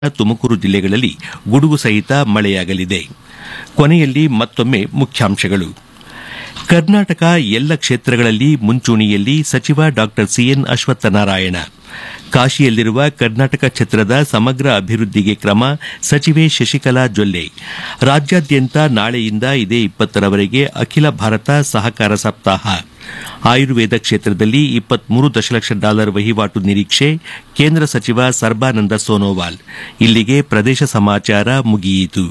ತುಮಕೂರು ಜಿಲ್ಲೆಗಳಲ್ಲಿ ಗುಡುಗು ಸಹಿತ ಮಳೆಯಾಗಲಿದೆ ಕೊನೆಯಲ್ಲಿ ಮತ್ತೊಮ್ಮೆ ಮುಖ್ಯಾಂಶಗಳು ಕರ್ನಾಟಕ ಎಲ್ಲ ಕ್ಷೇತ್ರಗಳಲ್ಲಿ ಮುಂಚೂಣಿಯಲ್ಲಿ ಸಚಿವ ಡಾ ಸಿಎನ್ ಅಶ್ವತ್ಥನಾರಾಯಣ ಕಾಶಿಯಲ್ಲಿರುವ ಕರ್ನಾಟಕ ಛತ್ರದ ಸಮಗ್ರ ಅಭಿವೃದ್ಧಿಗೆ ಕ್ರಮ ಸಚಿವೆ ಶಶಿಕಲಾ ಜೊಲ್ಲೆ ರಾಜ್ಯಾದ್ಯಂತ ನಾಳೆಯಿಂದ ಇದೇ ಇಪ್ಪತ್ತರವರೆಗೆ ಅಖಿಲ ಭಾರತ ಸಹಕಾರ ಸಪ್ತಾಹ ಆಯುರ್ವೇದ ಕ್ಷೇತ್ರದಲ್ಲಿ ಇಪ್ಪತ್ಮೂರು ದಶಲಕ್ಷ ಡಾಲರ್ ವಹಿವಾಟು ನಿರೀಕ್ಷೆ ಕೇಂದ್ರ ಸಚಿವ ಸರ್ಬಾನಂದ ಸೋನೋವಾಲ್ ಇಲ್ಲಿಗೆ ಪ್ರದೇಶ ಸಮಾಚಾರ ಮುಗಿಯಿತು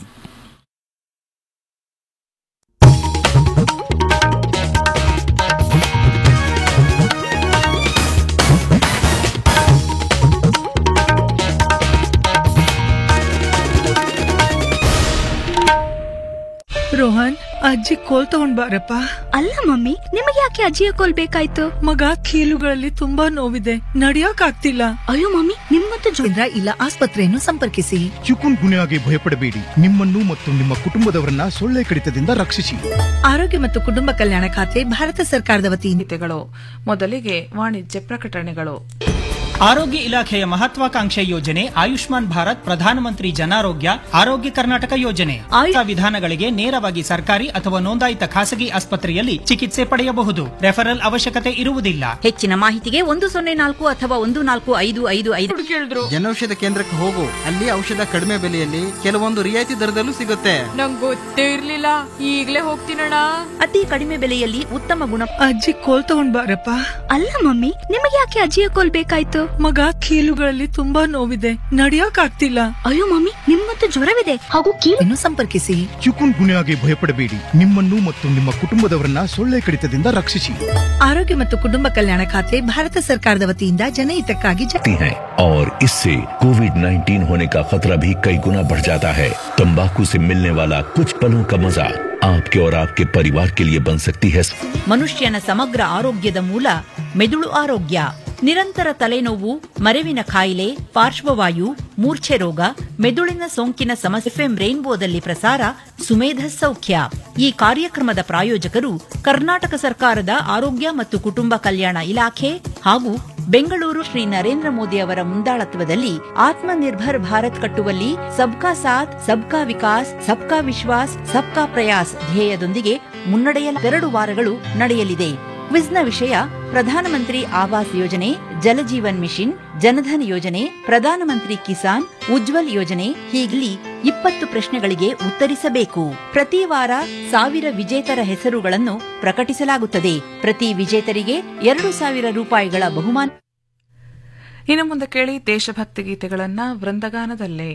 ರೋಹನ್ ಅಜ್ಜಿ ಕೋಲ್ ತಗೊಂಡ್ ಬಾರಪ್ಪ ಅಲ್ಲ ಮಮ್ಮಿ ನಿಮಗೆ ಯಾಕೆ ಅಜ್ಜಿಯ ಕೋಲ್ ಬೇಕಾಯ್ತು ಮಗ ಕೀಲುಗಳಲ್ಲಿ ತುಂಬಾ ನೋವಿದೆ ನಡಿಯಕ್ ಆಗ್ತಿಲ್ಲ ಅಯ್ಯೋ ಮಮ್ಮಿ ನಿಮ್ಮತ್ತು ಜೊ- ಕೇಂದ್ರ ಇಲ್ಲ ಆಸ್ಪತ್ರೆಯನ್ನು ಸಂಪರ್ಕಿಸಿ ಚಿಕುನ್ ಗುನ್ಯಾಗೆ ಭಯಪಡಬೇಡಿ ನಿಮ್ಮನ್ನು ಮತ್ತು ನಿಮ್ಮ ಕುಟುಂಬದವರನ್ನ ಸೊಳ್ಳೆ ಕಡಿತದಿಂದ ರಕ್ಷಿಸಿ ಆರೋಗ್ಯ ಮತ್ತು ಕುಟುಂಬ ಕಲ್ಯಾಣ ಖಾತೆ ಭಾರತ ಸರ್ಕಾರದ ವತಿಯಿಂದ ಗೀತೆಗಳು ಮೊದಲಿಗೆ ವಾಣಿಜ್ಯ ಪ್ರಕಟಣೆಗಳು ಆರೋಗ್ಯ ಇಲಾಖೆಯ ಮಹತ್ವಾಕಾಂಕ್ಷೆ ಯೋಜನೆ ಆಯುಷ್ಮಾನ್ ಭಾರತ್ ಪ್ರಧಾನಮಂತ್ರಿ ಜನಾರೋಗ್ಯ ಆರೋಗ್ಯ ಕರ್ನಾಟಕ ಯೋಜನೆ ಆಯಾ ವಿಧಾನಗಳಿಗೆ ನೇರವಾಗಿ ಸರ್ಕಾರಿ ಅಥವಾ ನೋಂದಾಯಿತ ಖಾಸಗಿ ಆಸ್ಪತ್ರೆಯಲ್ಲಿ ಚಿಕಿತ್ಸೆ ಪಡೆಯಬಹುದು ರೆಫರಲ್ ಅವಶ್ಯಕತೆ ಇರುವುದಿಲ್ಲ ಹೆಚ್ಚಿನ ಮಾಹಿತಿಗೆ ಒಂದು ಸೊನ್ನೆ ನಾಲ್ಕು ಅಥವಾ ಒಂದು ನಾಲ್ಕು ಐದು ಐದು ಐದು ಜನೌಷಧ ಕೇಂದ್ರಕ್ಕೆ ಹೋಗು ಅಲ್ಲಿ ಔಷಧ ಕಡಿಮೆ ಬೆಲೆಯಲ್ಲಿ ಕೆಲವೊಂದು ರಿಯಾಯಿತಿ ದರದಲ್ಲೂ ಸಿಗುತ್ತೆ ನಂಗೆ ಗೊತ್ತೇ ಇರ್ಲಿಲ್ಲ ಈಗ್ಲೇ ಹೋಗ್ತೀನಣ್ಣ ಅತಿ ಕಡಿಮೆ ಬೆಲೆಯಲ್ಲಿ ಉತ್ತಮ ಗುಣ ಅಜ್ಜಿ ಕೋಲ್ ತಗೊಂಡ್ ಬಾರಪ್ಪ ಅಲ್ಲ ಮಮ್ಮಿ ನಿಮಗೆ ಯಾಕೆ ಅಜ್ಜಿಯ ಕೋಲ್ ಬೇಕಾಯ್ತು ಮಗ ಕೀಲುಗಳಲ್ಲಿ ತುಂಬಾ ನೋವಿದೆ ನಡಿಯಕ್ ಆಗ್ತಿಲ್ಲ ಅಯ್ಯೋ ಮಮ್ಮಿ ನಿಮ್ಮತ್ತು ಜ್ವರವಿದೆ ಹಾಗೂ ಕೀಲು ಇನ್ನು ಸಂಪರ್ಕಿಸಿ ಚಿಕುನ್ ಗುನ್ಯಾಗೆ ಭಯಪಡಬೇಡಿ ನಿಮ್ಮನ್ನು ಮತ್ತು ನಿಮ್ಮ ಕುಟುಂಬದವರನ್ನ ಸೊಳ್ಳೆ ಕಡಿತದಿಂದ ರಕ್ಷಿಸಿ ಆರೋಗ್ಯ ಮತ್ತು ಕುಟುಂಬ ಕಲ್ಯಾಣ ಖಾತೆ ಭಾರತ ಸರ್ಕಾರದ ವತಿಯಿಂದ ಜನಹಿತಕ್ಕಾಗಿ ಜ- सकती हैं और इससे कोविड 19 होने का खतरा भी कई गुना बढ़ जाता है तंबाकू से मिलने वाला कुछ पलों का मजा आपके और आपके परिवार के लिए बन सकती है ಮನುಷ್ಯನ ಸಮಗ್ರ ಆರೋಗ್ಯದ ಮೂಲ ಮೆದುಳು ಆರೋಗ್ಯ ನಿರಂತರ ತಲೆನೋವು ಮರೆವಿನ ಕಾಯಿಲೆ ಪಾರ್ಶ್ವವಾಯು ಮೂರ್ಛೆ ರೋಗ ಮೆದುಳಿನ ಸೋಂಕಿನ ಸಮಸ್ಯೆ ಎಫ್ಎಂ ರೈನ್ಬೋದಲ್ಲಿ ಪ್ರಸಾರ ಸುಮೇಧ ಸೌಖ್ಯ ಈ ಕಾರ್ಯಕ್ರಮದ ಪ್ರಾಯೋಜಕರು ಕರ್ನಾಟಕ ಸರ್ಕಾರದ ಆರೋಗ್ಯ ಮತ್ತು ಕುಟುಂಬ ಕಲ್ಯಾಣ ಇಲಾಖೆ ಹಾಗೂ ಬೆಂಗಳೂರು ಶ್ರೀ ನರೇಂದ್ರ ಮೋದಿ ಅವರ ಮುಂದಾಳತ್ವದಲ್ಲಿ ಆತ್ಮನಿರ್ಭರ್ ಭಾರತ್ ಕಟ್ಟುವಲ್ಲಿ ಸಬ್ಕಾ ಸಾಥ್ ಸಬ್ಕಾ ವಿಕಾಸ್ ಸಬ್ಕಾ ವಿಶ್ವಾಸ್ ಸಬ್ಕಾ ಪ್ರಯಾಸ್ ಧ್ಯೇಯದೊಂದಿಗೆ ಮುನ್ನಡೆಯಲು ಎರಡು ವಾರಗಳು ನಡೆಯಲಿದೆ ಕ್ವಿಜ್ನ ವಿಷಯ ಪ್ರಧಾನಮಂತ್ರಿ ಆವಾಸ್ ಯೋಜನೆ ಜಲಜೀವನ್ ಮಿಷನ್ ಜನಧನ್ ಯೋಜನೆ ಪ್ರಧಾನಮಂತ್ರಿ ಕಿಸಾನ್ ಉಜ್ವಲ್ ಯೋಜನೆ ಹೀಗಲಿ ಇಪ್ಪತ್ತು ಪ್ರಶ್ನೆಗಳಿಗೆ ಉತ್ತರಿಸಬೇಕು ಪ್ರತಿ ವಾರ ಸಾವಿರ ವಿಜೇತರ ಹೆಸರುಗಳನ್ನು ಪ್ರಕಟಿಸಲಾಗುತ್ತದೆ ಪ್ರತಿ ವಿಜೇತರಿಗೆ ಎರಡು ಸಾವಿರ ರೂಪಾಯಿಗಳ ಬಹುಮಾನ ಇನ್ನು ಮುಂದೆ ಕೇಳಿ ದೇಶಭಕ್ತಿ ಗೀತೆಗಳನ್ನ ವೃಂದಗಾನದಲ್ಲೇ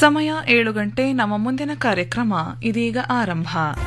ಸಮಯ ಏಳು ಗಂಟೆ ನಮ್ಮ ಮುಂದಿನ ಕಾರ್ಯಕ್ರಮ ಇದೀಗ ಆರಂಭ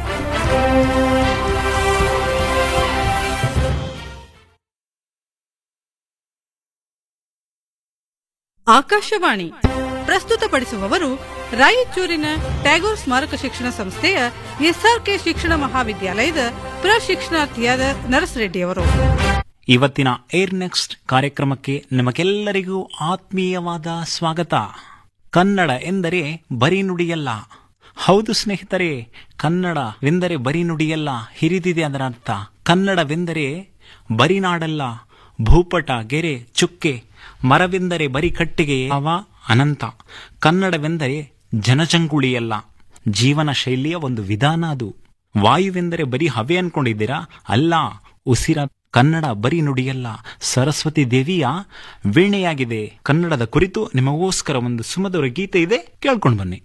ಆಕಾಶವಾಣಿ ಪ್ರಸ್ತುತಪಡಿಸುವವರು ರಾಯಚೂರಿನ ಟ್ಯಾಗೋರ್ ಸ್ಮಾರಕ ಶಿಕ್ಷಣ ಸಂಸ್ಥೆಯ ಎಸ್ಆರ್ಕೆ ಶಿಕ್ಷಣ ಮಹಾವಿದ್ಯಾಲಯದ ಪ್ರಶಿಕ್ಷಣಾರ್ಥಿಯಾದ ನರಸರೆಡ್ಡಿಯವರು ಇವತ್ತಿನ ಏರ್ ನೆಕ್ಸ್ಟ್ ಕಾರ್ಯಕ್ರಮಕ್ಕೆ ನಿಮಗೆಲ್ಲರಿಗೂ ಆತ್ಮೀಯವಾದ ಸ್ವಾಗತ ಕನ್ನಡ ಎಂದರೆ ಬರೀ ನುಡಿಯಲ್ಲ ಹೌದು ಸ್ನೇಹಿತರೆ ಕನ್ನಡವೆಂದರೆ ಬರೀ ನುಡಿಯಲ್ಲ ಹಿರಿದಿದೆ ಅದರ ಅರ್ಥ ಕನ್ನಡವೆಂದರೆ ಬರೀ ನಾಡಲ್ಲ ಭೂಪಟ ಗೆರೆ ಚುಕ್ಕೆ ಮರವೆಂದರೆ ಬರೀ ಕಟ್ಟಿಗೆ ಅವ ಅನಂತ ಕನ್ನಡವೆಂದರೆ ಜನಜಂಗುಳಿಯಲ್ಲ ಜೀವನ ಶೈಲಿಯ ಒಂದು ವಿಧಾನ ಅದು ವಾಯುವೆಂದರೆ ಬರೀ ಹವೆ ಅನ್ಕೊಂಡಿದ್ದೀರಾ ಅಲ್ಲ ಉಸಿರ ಕನ್ನಡ ಬರೀ ನುಡಿಯಲ್ಲ ಸರಸ್ವತಿ ದೇವಿಯ ವೀಣೆಯಾಗಿದೆ ಕನ್ನಡದ ಕುರಿತು ನಿಮಗೋಸ್ಕರ ಒಂದು ಸುಮಧುರ ಗೀತೆ ಇದೆ ಕೇಳ್ಕೊಂಡು ಬನ್ನಿ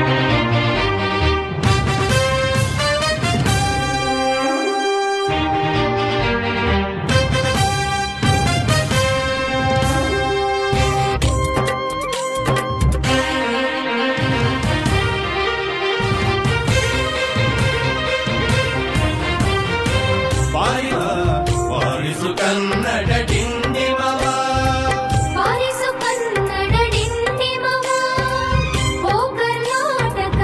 ಬಾರಿಸು ಕನ್ನಡ ಡಿಂಡಿಮವ ಬಾರಿಸು ಕನ್ನಡ ಡಿಂಡಿಮವ ಓ ಕರ್ನಾಟಕ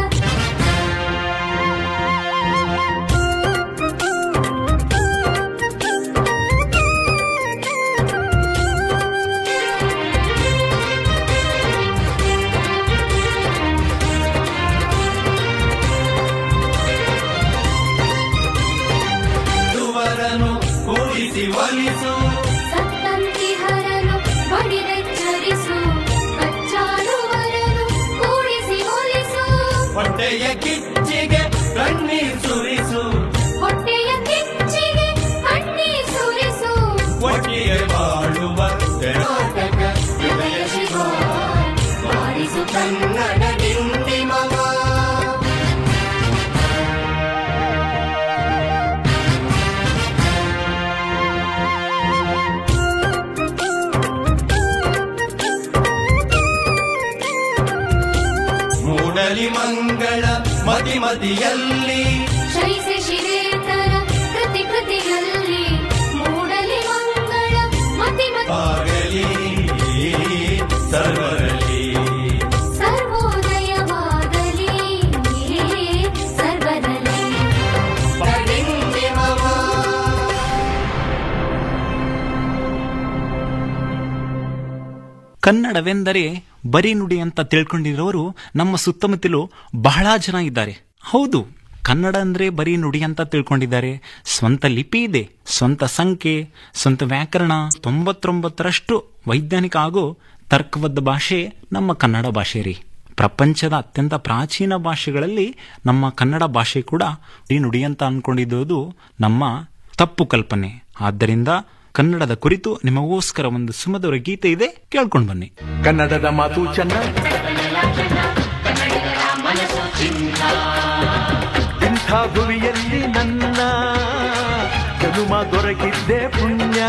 ದುವರನು ಕೂಡಿಸಿ ಒಲಿಸು ಸತ್ತಂತಿಹರನು ಬಡಿದೆಚ್ಚರಿಸು ಕಚ್ಚಾಡುವರನು ಕೂಡಿಸಿ ಹೋಲಿಸು ಹೊಟ್ಟೆಯ ಕಿಚ್ಚಿಗೆ ಕಣ್ಣೀರ್ ಸುರಿಸು ಹೊಟ್ಟೆಯ ಕಿಚ್ಚಿಗೆ ಕಣ್ಣೀರ್ ಸುರಿಸು ಒಟ್ಟಿಗೆ ಬಾಳುವ ಕರ್ನಾಟಕ ಹೃದಯ ಶಿವ ಬಾರಿಸು ಕನ್ನಡ ಡಿಂಡಿಮವ ಮೂಡಲಿ ಮಂಗಳ ಮತಿ ಮತಿಯಲ್ಲಿ ಶೈಸೆ ಶಿವೇತರ ಕೃತಿ ಕೃತಿಯಲ್ಲಿ ಮೂಡಲಿ ಮಂಗಳ ಮತಿ ಮತಿ ಆಗಲಿ ಸರ್ವರಲ್ಲಿ ಸರ್ವೋದಯವಾಗಲಿ ಸರ್ವರಲ್ಲಿ ಡಿಂಡಿಮವ ಕನ್ನಡವೆಂದರೆ ಬರೀ ನುಡಿ ಅಂತ ತಿಳ್ಕೊಂಡಿರೋರು ನಮ್ಮ ಸುತ್ತಮುತ್ತಲು ಬಹಳ ಜನ ಇದ್ದಾರೆ ಹೌದು ಕನ್ನಡ ಅಂದ್ರೆ ಬರೀ ನುಡಿ ಅಂತ ತಿಳ್ಕೊಂಡಿದ್ದಾರೆ ಸ್ವಂತ ಲಿಪಿ ಇದೆ ಸ್ವಂತ ಸಂಖ್ಯೆ ಸ್ವಂತ ವ್ಯಾಕರಣ ತೊಂಬತ್ತೊಂಬತ್ತರಷ್ಟು ವೈಜ್ಞಾನಿಕ ಹಾಗೂ ತರ್ಕಬದ್ಧ ಭಾಷೆ ನಮ್ಮ ಕನ್ನಡ ಭಾಷೆ ರೀ ಪ್ರಪಂಚದ ಅತ್ಯಂತ ಪ್ರಾಚೀನ ಭಾಷೆಗಳಲ್ಲಿ ನಮ್ಮ ಕನ್ನಡ ಭಾಷೆ ಕೂಡ ಈ ನುಡಿ ಅಂತ ಅನ್ಕೊಂಡಿದ್ದು ನಮ್ಮ ತಪ್ಪು ಕಲ್ಪನೆ ಆದ್ದರಿಂದ ಕನ್ನಡದ ಕುರಿತು ನಿಮಗೋಸ್ಕರ ಒಂದು ಸುಮಧುರ ಗೀತೆ ಇದೆ ಕೇಳ್ಕೊಂಡು ಬನ್ನಿ ಕನ್ನಡದ ಮಾತು ಚೆನ್ನ ಇಂಥ ಭುವಿಯಲ್ಲಿ ನನ್ನ ಜನುಮ ದೊರಕಿದ್ದೆ ಪುಣ್ಯ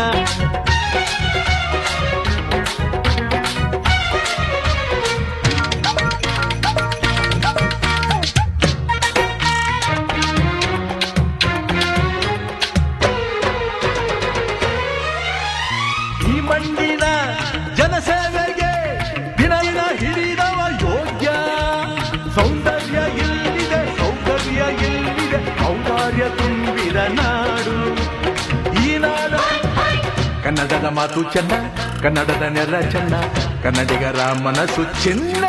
ಈ ಮಣ್ಣಿನ ಜನಸೇವೆಗೆ ದಿನ ಹಿಡಿದವ ಯೋಗ್ಯ ಸೌಂದರ್ಯ ಇಲ್ಲಿದೆ ಸೌಕರ್ಯ ಇಲ್ಲಿದೆ ಔದಾರ್ಯ ತುಂಬಿದ ನಾಡು ಈ ನಾಡು ಕನ್ನಡದ ಮಾತು ಚೆನ್ನ ಕನ್ನಡದ ನೆಲ ಚೆನ್ನ ಕನ್ನಡಿಗರ ಮನಸ್ಸು ಚಿನ್ನ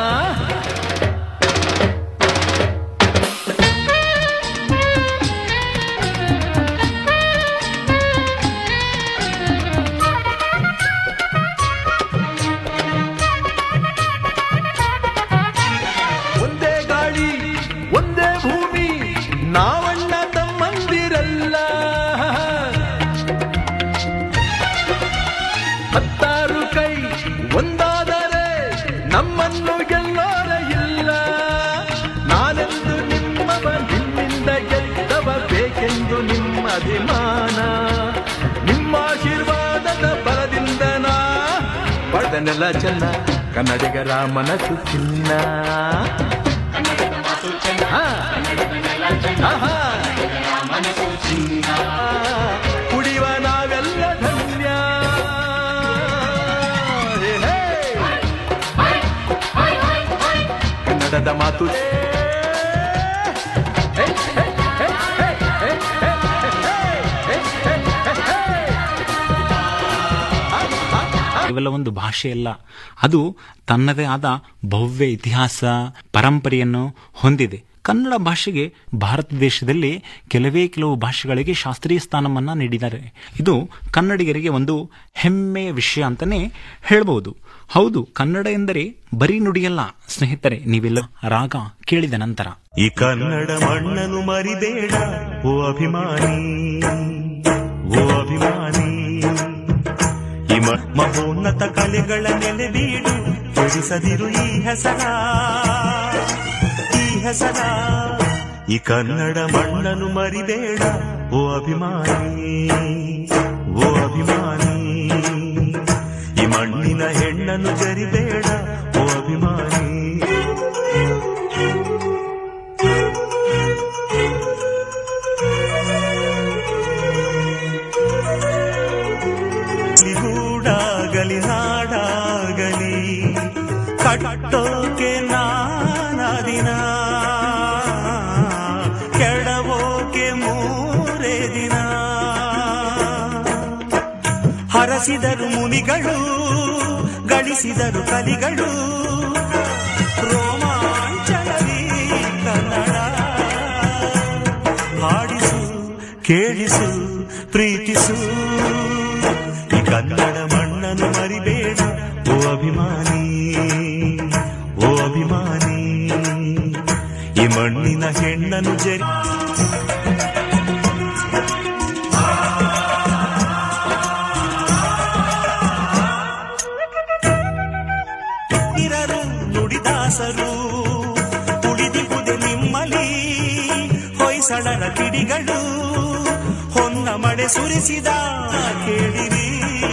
ಒಂದೇ ಗಾಳಿ ಒಂದೇ ಭೂಮಿ ನಾವಣ್ಣ ತಮ್ಮಂದಿರಲ್ಲ ಹತ್ತಾರು ಕೈ ಒಂದಾದರೆ ನಮ್ಮನ್ನು ಗೆಲ್ಲೋರ ಇಲ್ಲ ನಾನೆಂದು ನಿಮ್ಮವ ನಿಮ್ಮಿಂದ ಗೆದ್ದವ ಬೇಕೆಂದು ನಿಮ್ಮ ಅಭಿಮಾನ ನಿಮ್ಮ ಆಶೀರ್ವಾದದ ಬಲದಿಂದ ನಾ ಪಡೆದನೆಲ್ಲ ಚೆನ್ನ ಕನ್ನಡಿಗರ ಮನಸ್ಸು ಚಿನ್ನ ಹಾ. ಆಹಾ. ಕುಡಿಯುವ ನಾವೆಲ್ಲ ಧನ್ಯ ಹೇ, ಹೇ. ಕನ್ನಡದ ಮಾತು ಕೇವಲ ಒಂದು ಭಾಷೆಯಲ್ಲ ಅದು ತನ್ನದೇ ಆದ ಭವ್ಯ ಇತಿಹಾಸ ಪರಂಪರೆಯನ್ನು ಹೊಂದಿದೆ ಕನ್ನಡ ಭಾಷೆಗೆ ಭಾರತ ದೇಶದಲ್ಲಿ ಕೆಲವೇ ಕೆಲವು ಭಾಷೆಗಳಿಗೆ ಶಾಸ್ತ್ರೀಯ ಸ್ಥಾನವನ್ನ ನೀಡಿದ್ದಾರೆ ಇದು ಕನ್ನಡಿಗರಿಗೆ ಒಂದು ಹೆಮ್ಮೆಯ ವಿಷಯ ಅಂತಾನೆ ಹೇಳ್ಬಹುದು ಹೌದು ಕನ್ನಡ ಎಂದರೆ ಬರೀ ನುಡಿಯಲ್ಲ ಸ್ನೇಹಿತರೆ ನೀವೆಲ್ಲ ರಾಗ ಕೇಳಿದ ನಂತರ ಈ ಕನ್ನಡ ಮಣ್ಣನ್ನು ಮರಿಬೇಡ ಓ ಅಭಿಮಾನಿ ಓ ಅಭಿಮಾನಿ ಈ ಮ- ಮಹೋನ್ನತ ಕಲೆಗಳ ನೆಲೆ ಬೀಡು ಕೆಡಿಸದಿರು ಈ ಹೆಸರ ಈ ಹೆಸರ ಈ ಕನ್ನಡ ಮಣ್ಣನ್ನು ಮರಿಬೇಡ ಓ ಅಭಿಮಾನಿ ಓ ಅಭಿಮಾನಿ ಈ ಮಣ್ಣಿನ ಹೆಣ್ಣನ್ನು ಜರಿಬೇಡ ಓ ಅಭಿಮಾನಿ ಗೂಡಾಗಲಿ ಹಾಡಾಗಲಿ ಕಟ್ಟೋಕೆ ನಾನಾ ದಿನ ಕೆಡವೋಕೆ ಮೂರೇ ದಿನ ಹರಸಿದರು ಮುನಿಗಳು ಗಳಿಸಿದರು ಕಲಿಗಳು ರೋಮಾಂಚನವೀ ಕನ್ನಡ ಹಾಡಿಸು ಕೇಳಿಸು ಪ್ರೀತಿಸು ಈ ಕನ್ನಡ ಮಣ್ಣನ್ನು ಮರಿಬೇಡ ಓ ಅಭಿಮಾನಿ ಓ ಅಭಿಮಾನಿ ಈ ಮಣ್ಣಿನ ಹೆಣ್ಣನ್ನು ಜರಿ ಇರರು ನುಡಿದಾಸರು ಉಳಿದಿಹುದೆ ನಿಮ್ಮಲಿ ಹೊಯ್ಸಳರ ಕಿಡಿಗಳು ಹೊನ್ನ ಮಳೆ ಸುರಿಸಿದ ಕೇಳಿರಿ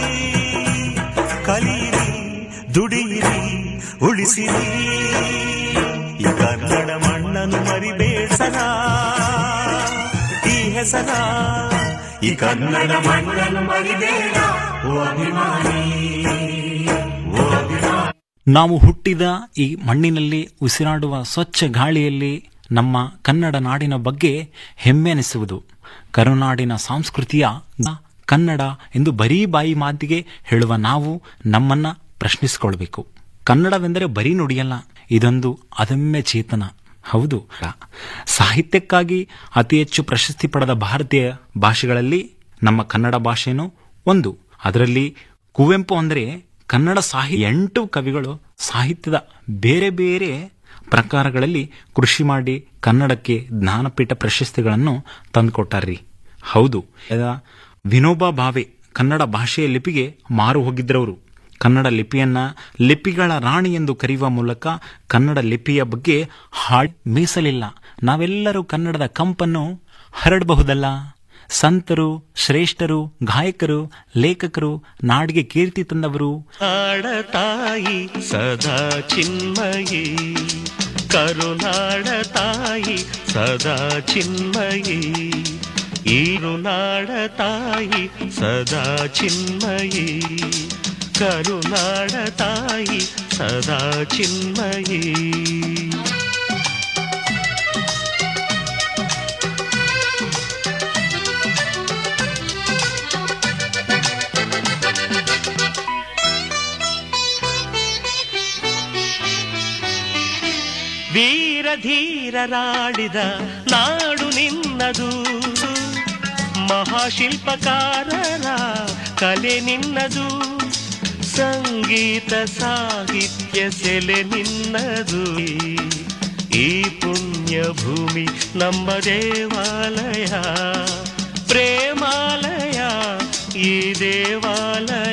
ಕಲಿಯಿರಿ ದುಡಿಯಿರಿ ಉಳಿಸಿರಿ ಈ ಕನ್ನಡ ಮಣ್ಣನ್ನು ಮರಿಬೇಡ ಸದಾ ಈ ಹೆಸರ ಈ ಕನ್ನಡ ಮಣ್ಣನ್ನು ಮರಿಬೇಡ ಓ ಅಭಿಮಾನಿ ಓ ಅಭಿಮಾನಿ ನಾವು ಹುಟ್ಟಿದ ಈ ಮಣ್ಣಿನಲ್ಲಿ ಉಸಿರಾಡುವ ಸ್ವಚ್ಛ ಗಾಳಿಯಲ್ಲಿ ನಮ್ಮ ಕನ್ನಡ ನಾಡಿನ ಬಗ್ಗೆ ಹೆಮ್ಮೆ ಅನಿಸುವುದು ಕರುನಾಡಿನ ಸಂಸ್ಕೃತಿಯ ಕನ್ನಡ ಎಂದು ಬರೀ ಬಾಯಿ ಮಾತಿಗೆ ಹೇಳುವ ನಾವು ನಮ್ಮನ್ನ ಪ್ರಶ್ನಿಸಿಕೊಳ್ಬೇಕು ಕನ್ನಡವೆಂದರೆ ಬರೀ ನುಡಿಯಲ್ಲ ಇದೊಂದು ಅದಮ್ಯ ಚೇತನ ಹೌದು ಸಾಹಿತ್ಯಕ್ಕಾಗಿ ಅತಿ ಹೆಚ್ಚು ಪ್ರಶಸ್ತಿ ಪಡೆದ ಭಾರತೀಯ ಭಾಷೆಗಳಲ್ಲಿ ನಮ್ಮ ಕನ್ನಡ ಭಾಷೆನೂ ಒಂದು ಅದರಲ್ಲಿ ಕುವೆಂಪು ಅಂದರೆ ಕನ್ನಡ ಸಾಹಿತ್ಯ ಎಂಟು ಕವಿಗಳು ಸಾಹಿತ್ಯದ ಬೇರೆ ಬೇರೆ ಪ್ರಕಾರಗಳಲ್ಲಿ ಕೃಷಿ ಮಾಡಿ ಕನ್ನಡಕ್ಕೆ ಜ್ಞಾನಪೀಠ ಪ್ರಶಸ್ತಿಗಳನ್ನು ತಂದುಕೊಟ್ಟಾರ್ರಿ ಹೌದು ಅದ ವಿನೋಬಾ ಭಾವೆ ಕನ್ನಡ ಭಾಷೆಯ ಲಿಪಿಗೆ ಮಾರು ಹೋಗಿದ್ರವರು ಕನ್ನಡ ಲಿಪಿಯನ್ನ ಲಿಪಿಗಳ ರಾಣಿ ಎಂದು ಕರೆಯುವ ಮೂಲಕ ಕನ್ನಡ ಲಿಪಿಯ ಬಗ್ಗೆ ಹಾಡ್ ಮೀಸಲಿಲ್ಲ ನಾವೆಲ್ಲರೂ ಕನ್ನಡದ ಕಂಪನ್ನು ಹರಡಬಹುದಲ್ಲ ಸಂತರು ಶ್ರೇಷ್ಠರು ಗಾಯಕರು ಲೇಖಕರು ನಾಡಿಗೆ ಕೀರ್ತಿ ತಂದವರು ನಾಡ ತಾಯಿ ಸದಾ ಚಿನ್ಮಯಿ ಕರುನಾಡ ತಾಯಿ ಸದಾ ಚಿನ್ಮಯಿ ಈರು ನಾಡ ತಾಯಿ ಸದಾ ಚಿನ್ಮಯಿ ಕರುನಾಡ ತಾಯಿ ಸದಾ ಚಿನ್ಮಯಿ ವೀರ ಧೀರರಾಡಿದ ನಾಡು ನಿನ್ನದು ಮಹಾಶಿಲ್ಪಕಾರರ ಕಲೆ ನಿನ್ನದು ಸಂಗೀತ ಸಾಹಿತ್ಯ ಸೆಲೆ ನಿನ್ನದು ಈ ಪುಣ್ಯ ಭೂಮಿ ನಮ್ಮ ದೇವಾಲಯ ಪ್ರೇಮಾಲಯ ಈ ದೇವಾಲಯ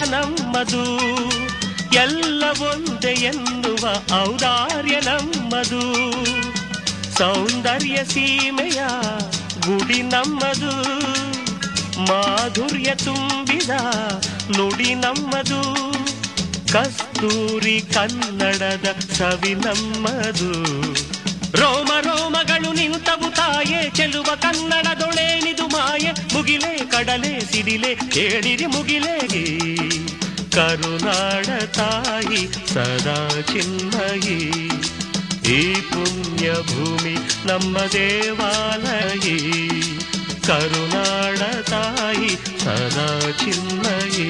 ನಮ್ಮದು ಎಲ್ಲ ಒಂದೇ ಎನ್ನುವ ಔದಾರ್ಯ ನಮ್ಮದು ಸೌಂದರ್ಯ ಸೀಮೆಯ ಗುಡಿ ನಮ್ಮದು ಮಾಧುರ್ಯ ತುಂಬಿದ ನುಡಿ ನಮ್ಮದು ಕಸ್ತೂರಿ ಕನ್ನಡದ ಸವಿ ನಮ್ಮದು ರೋಮ ರೋಮಗಳು ನಿಂತವು ತಾಯೆ ಚೆಲುವ ಕನ್ನಡದೊಳೇನಿದು ಮಾಯೆ ಮುಗಿಲೆ ಕಡಲೆ ಸಿಡಿಲೆ ಕೇಳಿರಿ ಮುಗಿಲೆಗೆ ಕರುನಾಡ ತಾಯಿ ಸದಾ ಚಿನ್ಮಯಿ ಈ ಪುಣ್ಯ ಭೂಮಿ ನಮ್ಮ ದೇವಾಲಯ ಕರುನಾಡ ತಾಯಿ ಸದಾ ಚಿನ್ಮಯಿ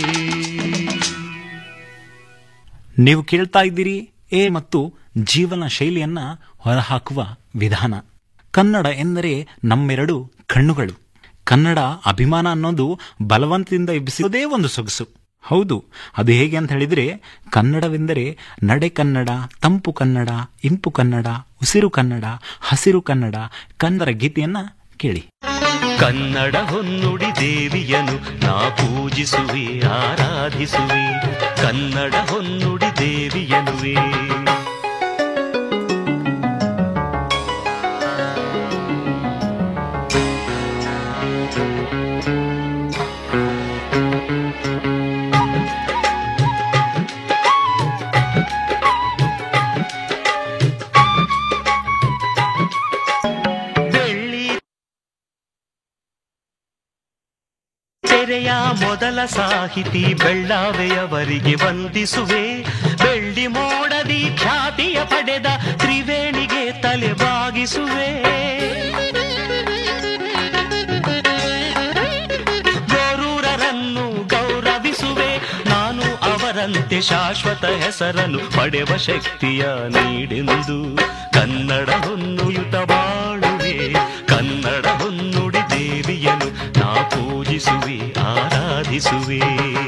ನೀವು ಕೇಳ್ತಾ ಇದ್ದೀರಿ ಎ ಮತ್ತು ಜೀವನ ಶೈಲಿಯನ್ನ ಹೊರಹಾಕುವ ವಿಧಾನ ಕನ್ನಡ ಎಂದರೆ ನಮ್ಮೆರಡು ಕಣ್ಣುಗಳು ಕನ್ನಡ ಅಭಿಮಾನ ಅನ್ನೋದು ಬಲವಂತದಿಂದ ಎಬ್ಬಿಸೋದೇ ಒಂದು ಸೊಗಸು ಹೌದು ಅದು ಹೇಗೆ ಅಂತ ಹೇಳಿದ್ರೆ ಕನ್ನಡವೆಂದರೆ ನಡೆ ಕನ್ನಡ ತಂಪು ಕನ್ನಡ ಇಂಪು ಕನ್ನಡ ಉಸಿರು ಕನ್ನಡ ಹಸಿರು ಕನ್ನಡ ಕನ್ನಡ ಗೀತೆಯನ್ನ ಕೇಳಿ ಕನ್ನಡ ಹೊನ್ನುಡಿ ದೇವಿಯನು ನಾ ಪೂಜಿಸುವೆ ಆರಾಧಿಸುವೆ ಕನ್ನಡ ಹೊನ್ನುಡಿ ದೇವಿಯನುವೆ ಬೆಳ್ಳಿ ತೆರೆಯ ಮೊದಲ ಸಾಹಿತಿ ಬೆಳ್ಳಾವೆಯವರಿಗೆ ವಂದಿಸುವೆ ಬೆಳ್ಳಿ ಮೋಡದಿ ಖ್ಯಾತಿಯ ಪಡೆದ ತ್ರಿವೇಣಿಗೆ ತಲೆ ಬಾಗಿಸುವೆ ಗೋರೂರರನ್ನು ಗೌರವಿಸುವೆ ನಾನು ಅವರಂತೆ ಶಾಶ್ವತ ಹೆಸರನ್ನು ಪಡೆವ ಶಕ್ತಿಯ ನೀಡೆಂದು ಕನ್ನಡ ಹೊನ್ನುಯುತ ಬಾಳುವೆ ಕನ್ನಡ ಹೊನ್ನುಡಿ ದೇವಿಯನು ನಾ ಪೂಜಿಸುವೆ ಆರಾಧಿಸುವೆ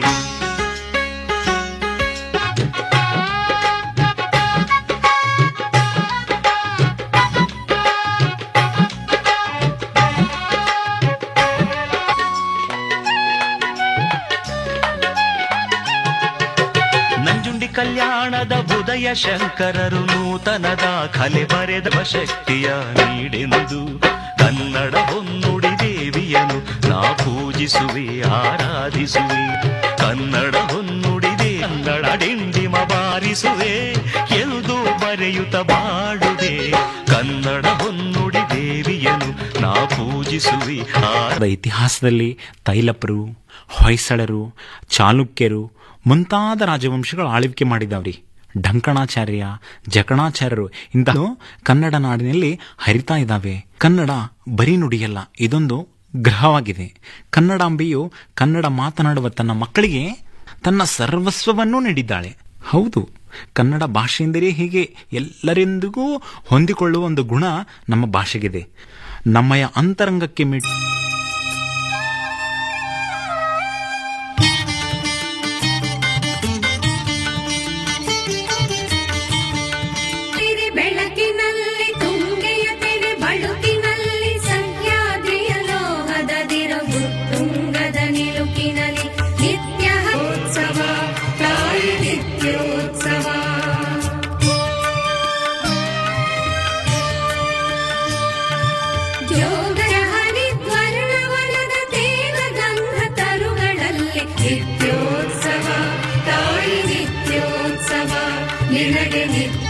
ನಂಜುಂಡಿ ಕಲ್ಯಾಣದ ಉದಯ ಶಂಕರರು ನೂತನ ದಾಖಲೆ ಬರೆದ ಶಕ್ತಿಯ ನೀಡೆಂದು ಕನ್ನಡ ಹೊನ್ನುಡಿ ದೇವಿಯನು ನಾ ಪೂಜಿಸುವೆ ಆರಾಧಿಸುವೆ ಕನ್ನಡ ಹೊನ್ನುಡಿ ದೇ ಕನ್ನಡ ಡಿಂಡಿಮ ಬಾರಿಸುವೆ ಎಂದು ಬರೆಯುತ್ತ ಬಾಡುವೆ ಕನ್ನಡ ಹೊನ್ನುಡಿ ದೇವಿಯನು ನಾ ಪೂಜಿಸುವೆ ಆ ಭಾರತದ ಇತಿಹಾಸದಲ್ಲಿ ತೈಲಪರು ಹೊಯ್ಸಳರು ಚಾಲುಕ್ಯರು ಮುಂತಾದ ರಾಜವಂಶಗಳು ಆಳ್ವಿಕೆ ಮಾಡಿದವ್ರಿ ಢಂಕಣಾಚಾರ್ಯ ಜಕಣಾಚಾರ್ಯರು ಇಂತಹ ಕನ್ನಡ ನಾಡಿನಲ್ಲಿ ಹರಿತಾ ಇದ್ದಾವೆ ಕನ್ನಡ ಬರೀ ನುಡಿಯಲ್ಲ ಇದೊಂದು ಗ್ರಹವಾಗಿದೆ ಕನ್ನಡಾಂಬೆಯು ಕನ್ನಡ ಮಾತನಾಡುವ ತನ್ನ ಮಕ್ಕಳಿಗೆ ತನ್ನ ಸರ್ವಸ್ವವನ್ನೂ ನೀಡಿದ್ದಾಳೆ ಹೌದು ಕನ್ನಡ ಭಾಷೆಯೆಂದರೆ ಹೀಗೆ ಎಲ್ಲರೆಂದಿಗೂ ಹೊಂದಿಕೊಳ್ಳುವ ಒಂದು ಗುಣ ನಮ್ಮ ಭಾಷೆಗಿದೆ ನಮ್ಮಯ ಅಂತರಂಗಕ್ಕೆ ಮಿಟ್ ತಿರಿ ಬೆಳಕಿನಲ್ಲಿ ತುಂಗೆಯ ತೆರೆ ಬಳುಕಿನಲ್ಲಿ ಸಹ್ಯಾದ್ರಿಯ ಲೋಹದ ದಿರವು ತುಂಗದ ನಿಲುಕಿನಲ್ಲಿ ನಿತ್ಯ ಉತ್ಸವ ತಾಯಿ ನಿತ್ಯೋತ್ಸವ ಯೋಗದ ಹರಿದ್ವರ್ಣವನದ ತೇಲ ಗಂಧ ತರುಗಳಲ್ಲಿ ನಿತ್ಯೋತ್ಸವ ತಾಯಿ ನಿತ್ಯೋತ್ಸವ ನಿನಗೆ ನಿತ್ಯ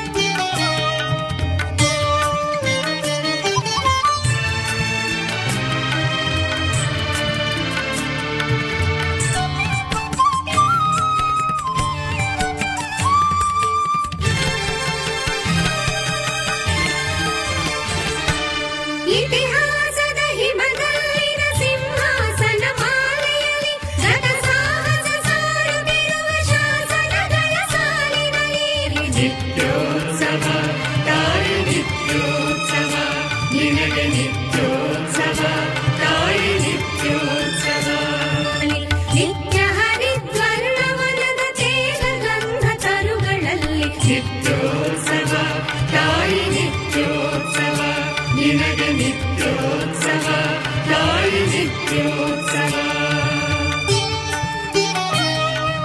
ಇತಿಹಾಸದ ಹಿಮದಲ್ಲಿನ ಸಿಂಹಾಸನ ಮಾಲೆಯಲ್ಲಿ ಗತ ಸಾಹಸ ಸಾರುತ್ತಿರುವ ಶಾಸನಗಳ ಸಾಲಿನಲ್ಲಿ ನಿತ್ಯೋತ್ಸವ ತಾಯಿ ನಿತ್ಯೋತ್ಸವ ನಿನಗೆ ನಿತ್ಯೋತ್ಸವ ತಾಯಿ ನಿತ್ಯೋತ್ಸವ ನಿತ್ಯ ಹರಿದ್ವರ್ಣವನದ ತೇಜ ಗಂಧ ತರುಗಳಲ್ಲಿ ನಿತ್ಯೋತ್ಸವ ತಾಯಿ ನಿತ್ಯೋತ್ಸವ ನಿನಗೆ ನಿತ್ಯೋತ್ಸವ ತಾಯಿ ನಿತ್ಯೋತ್ಸವ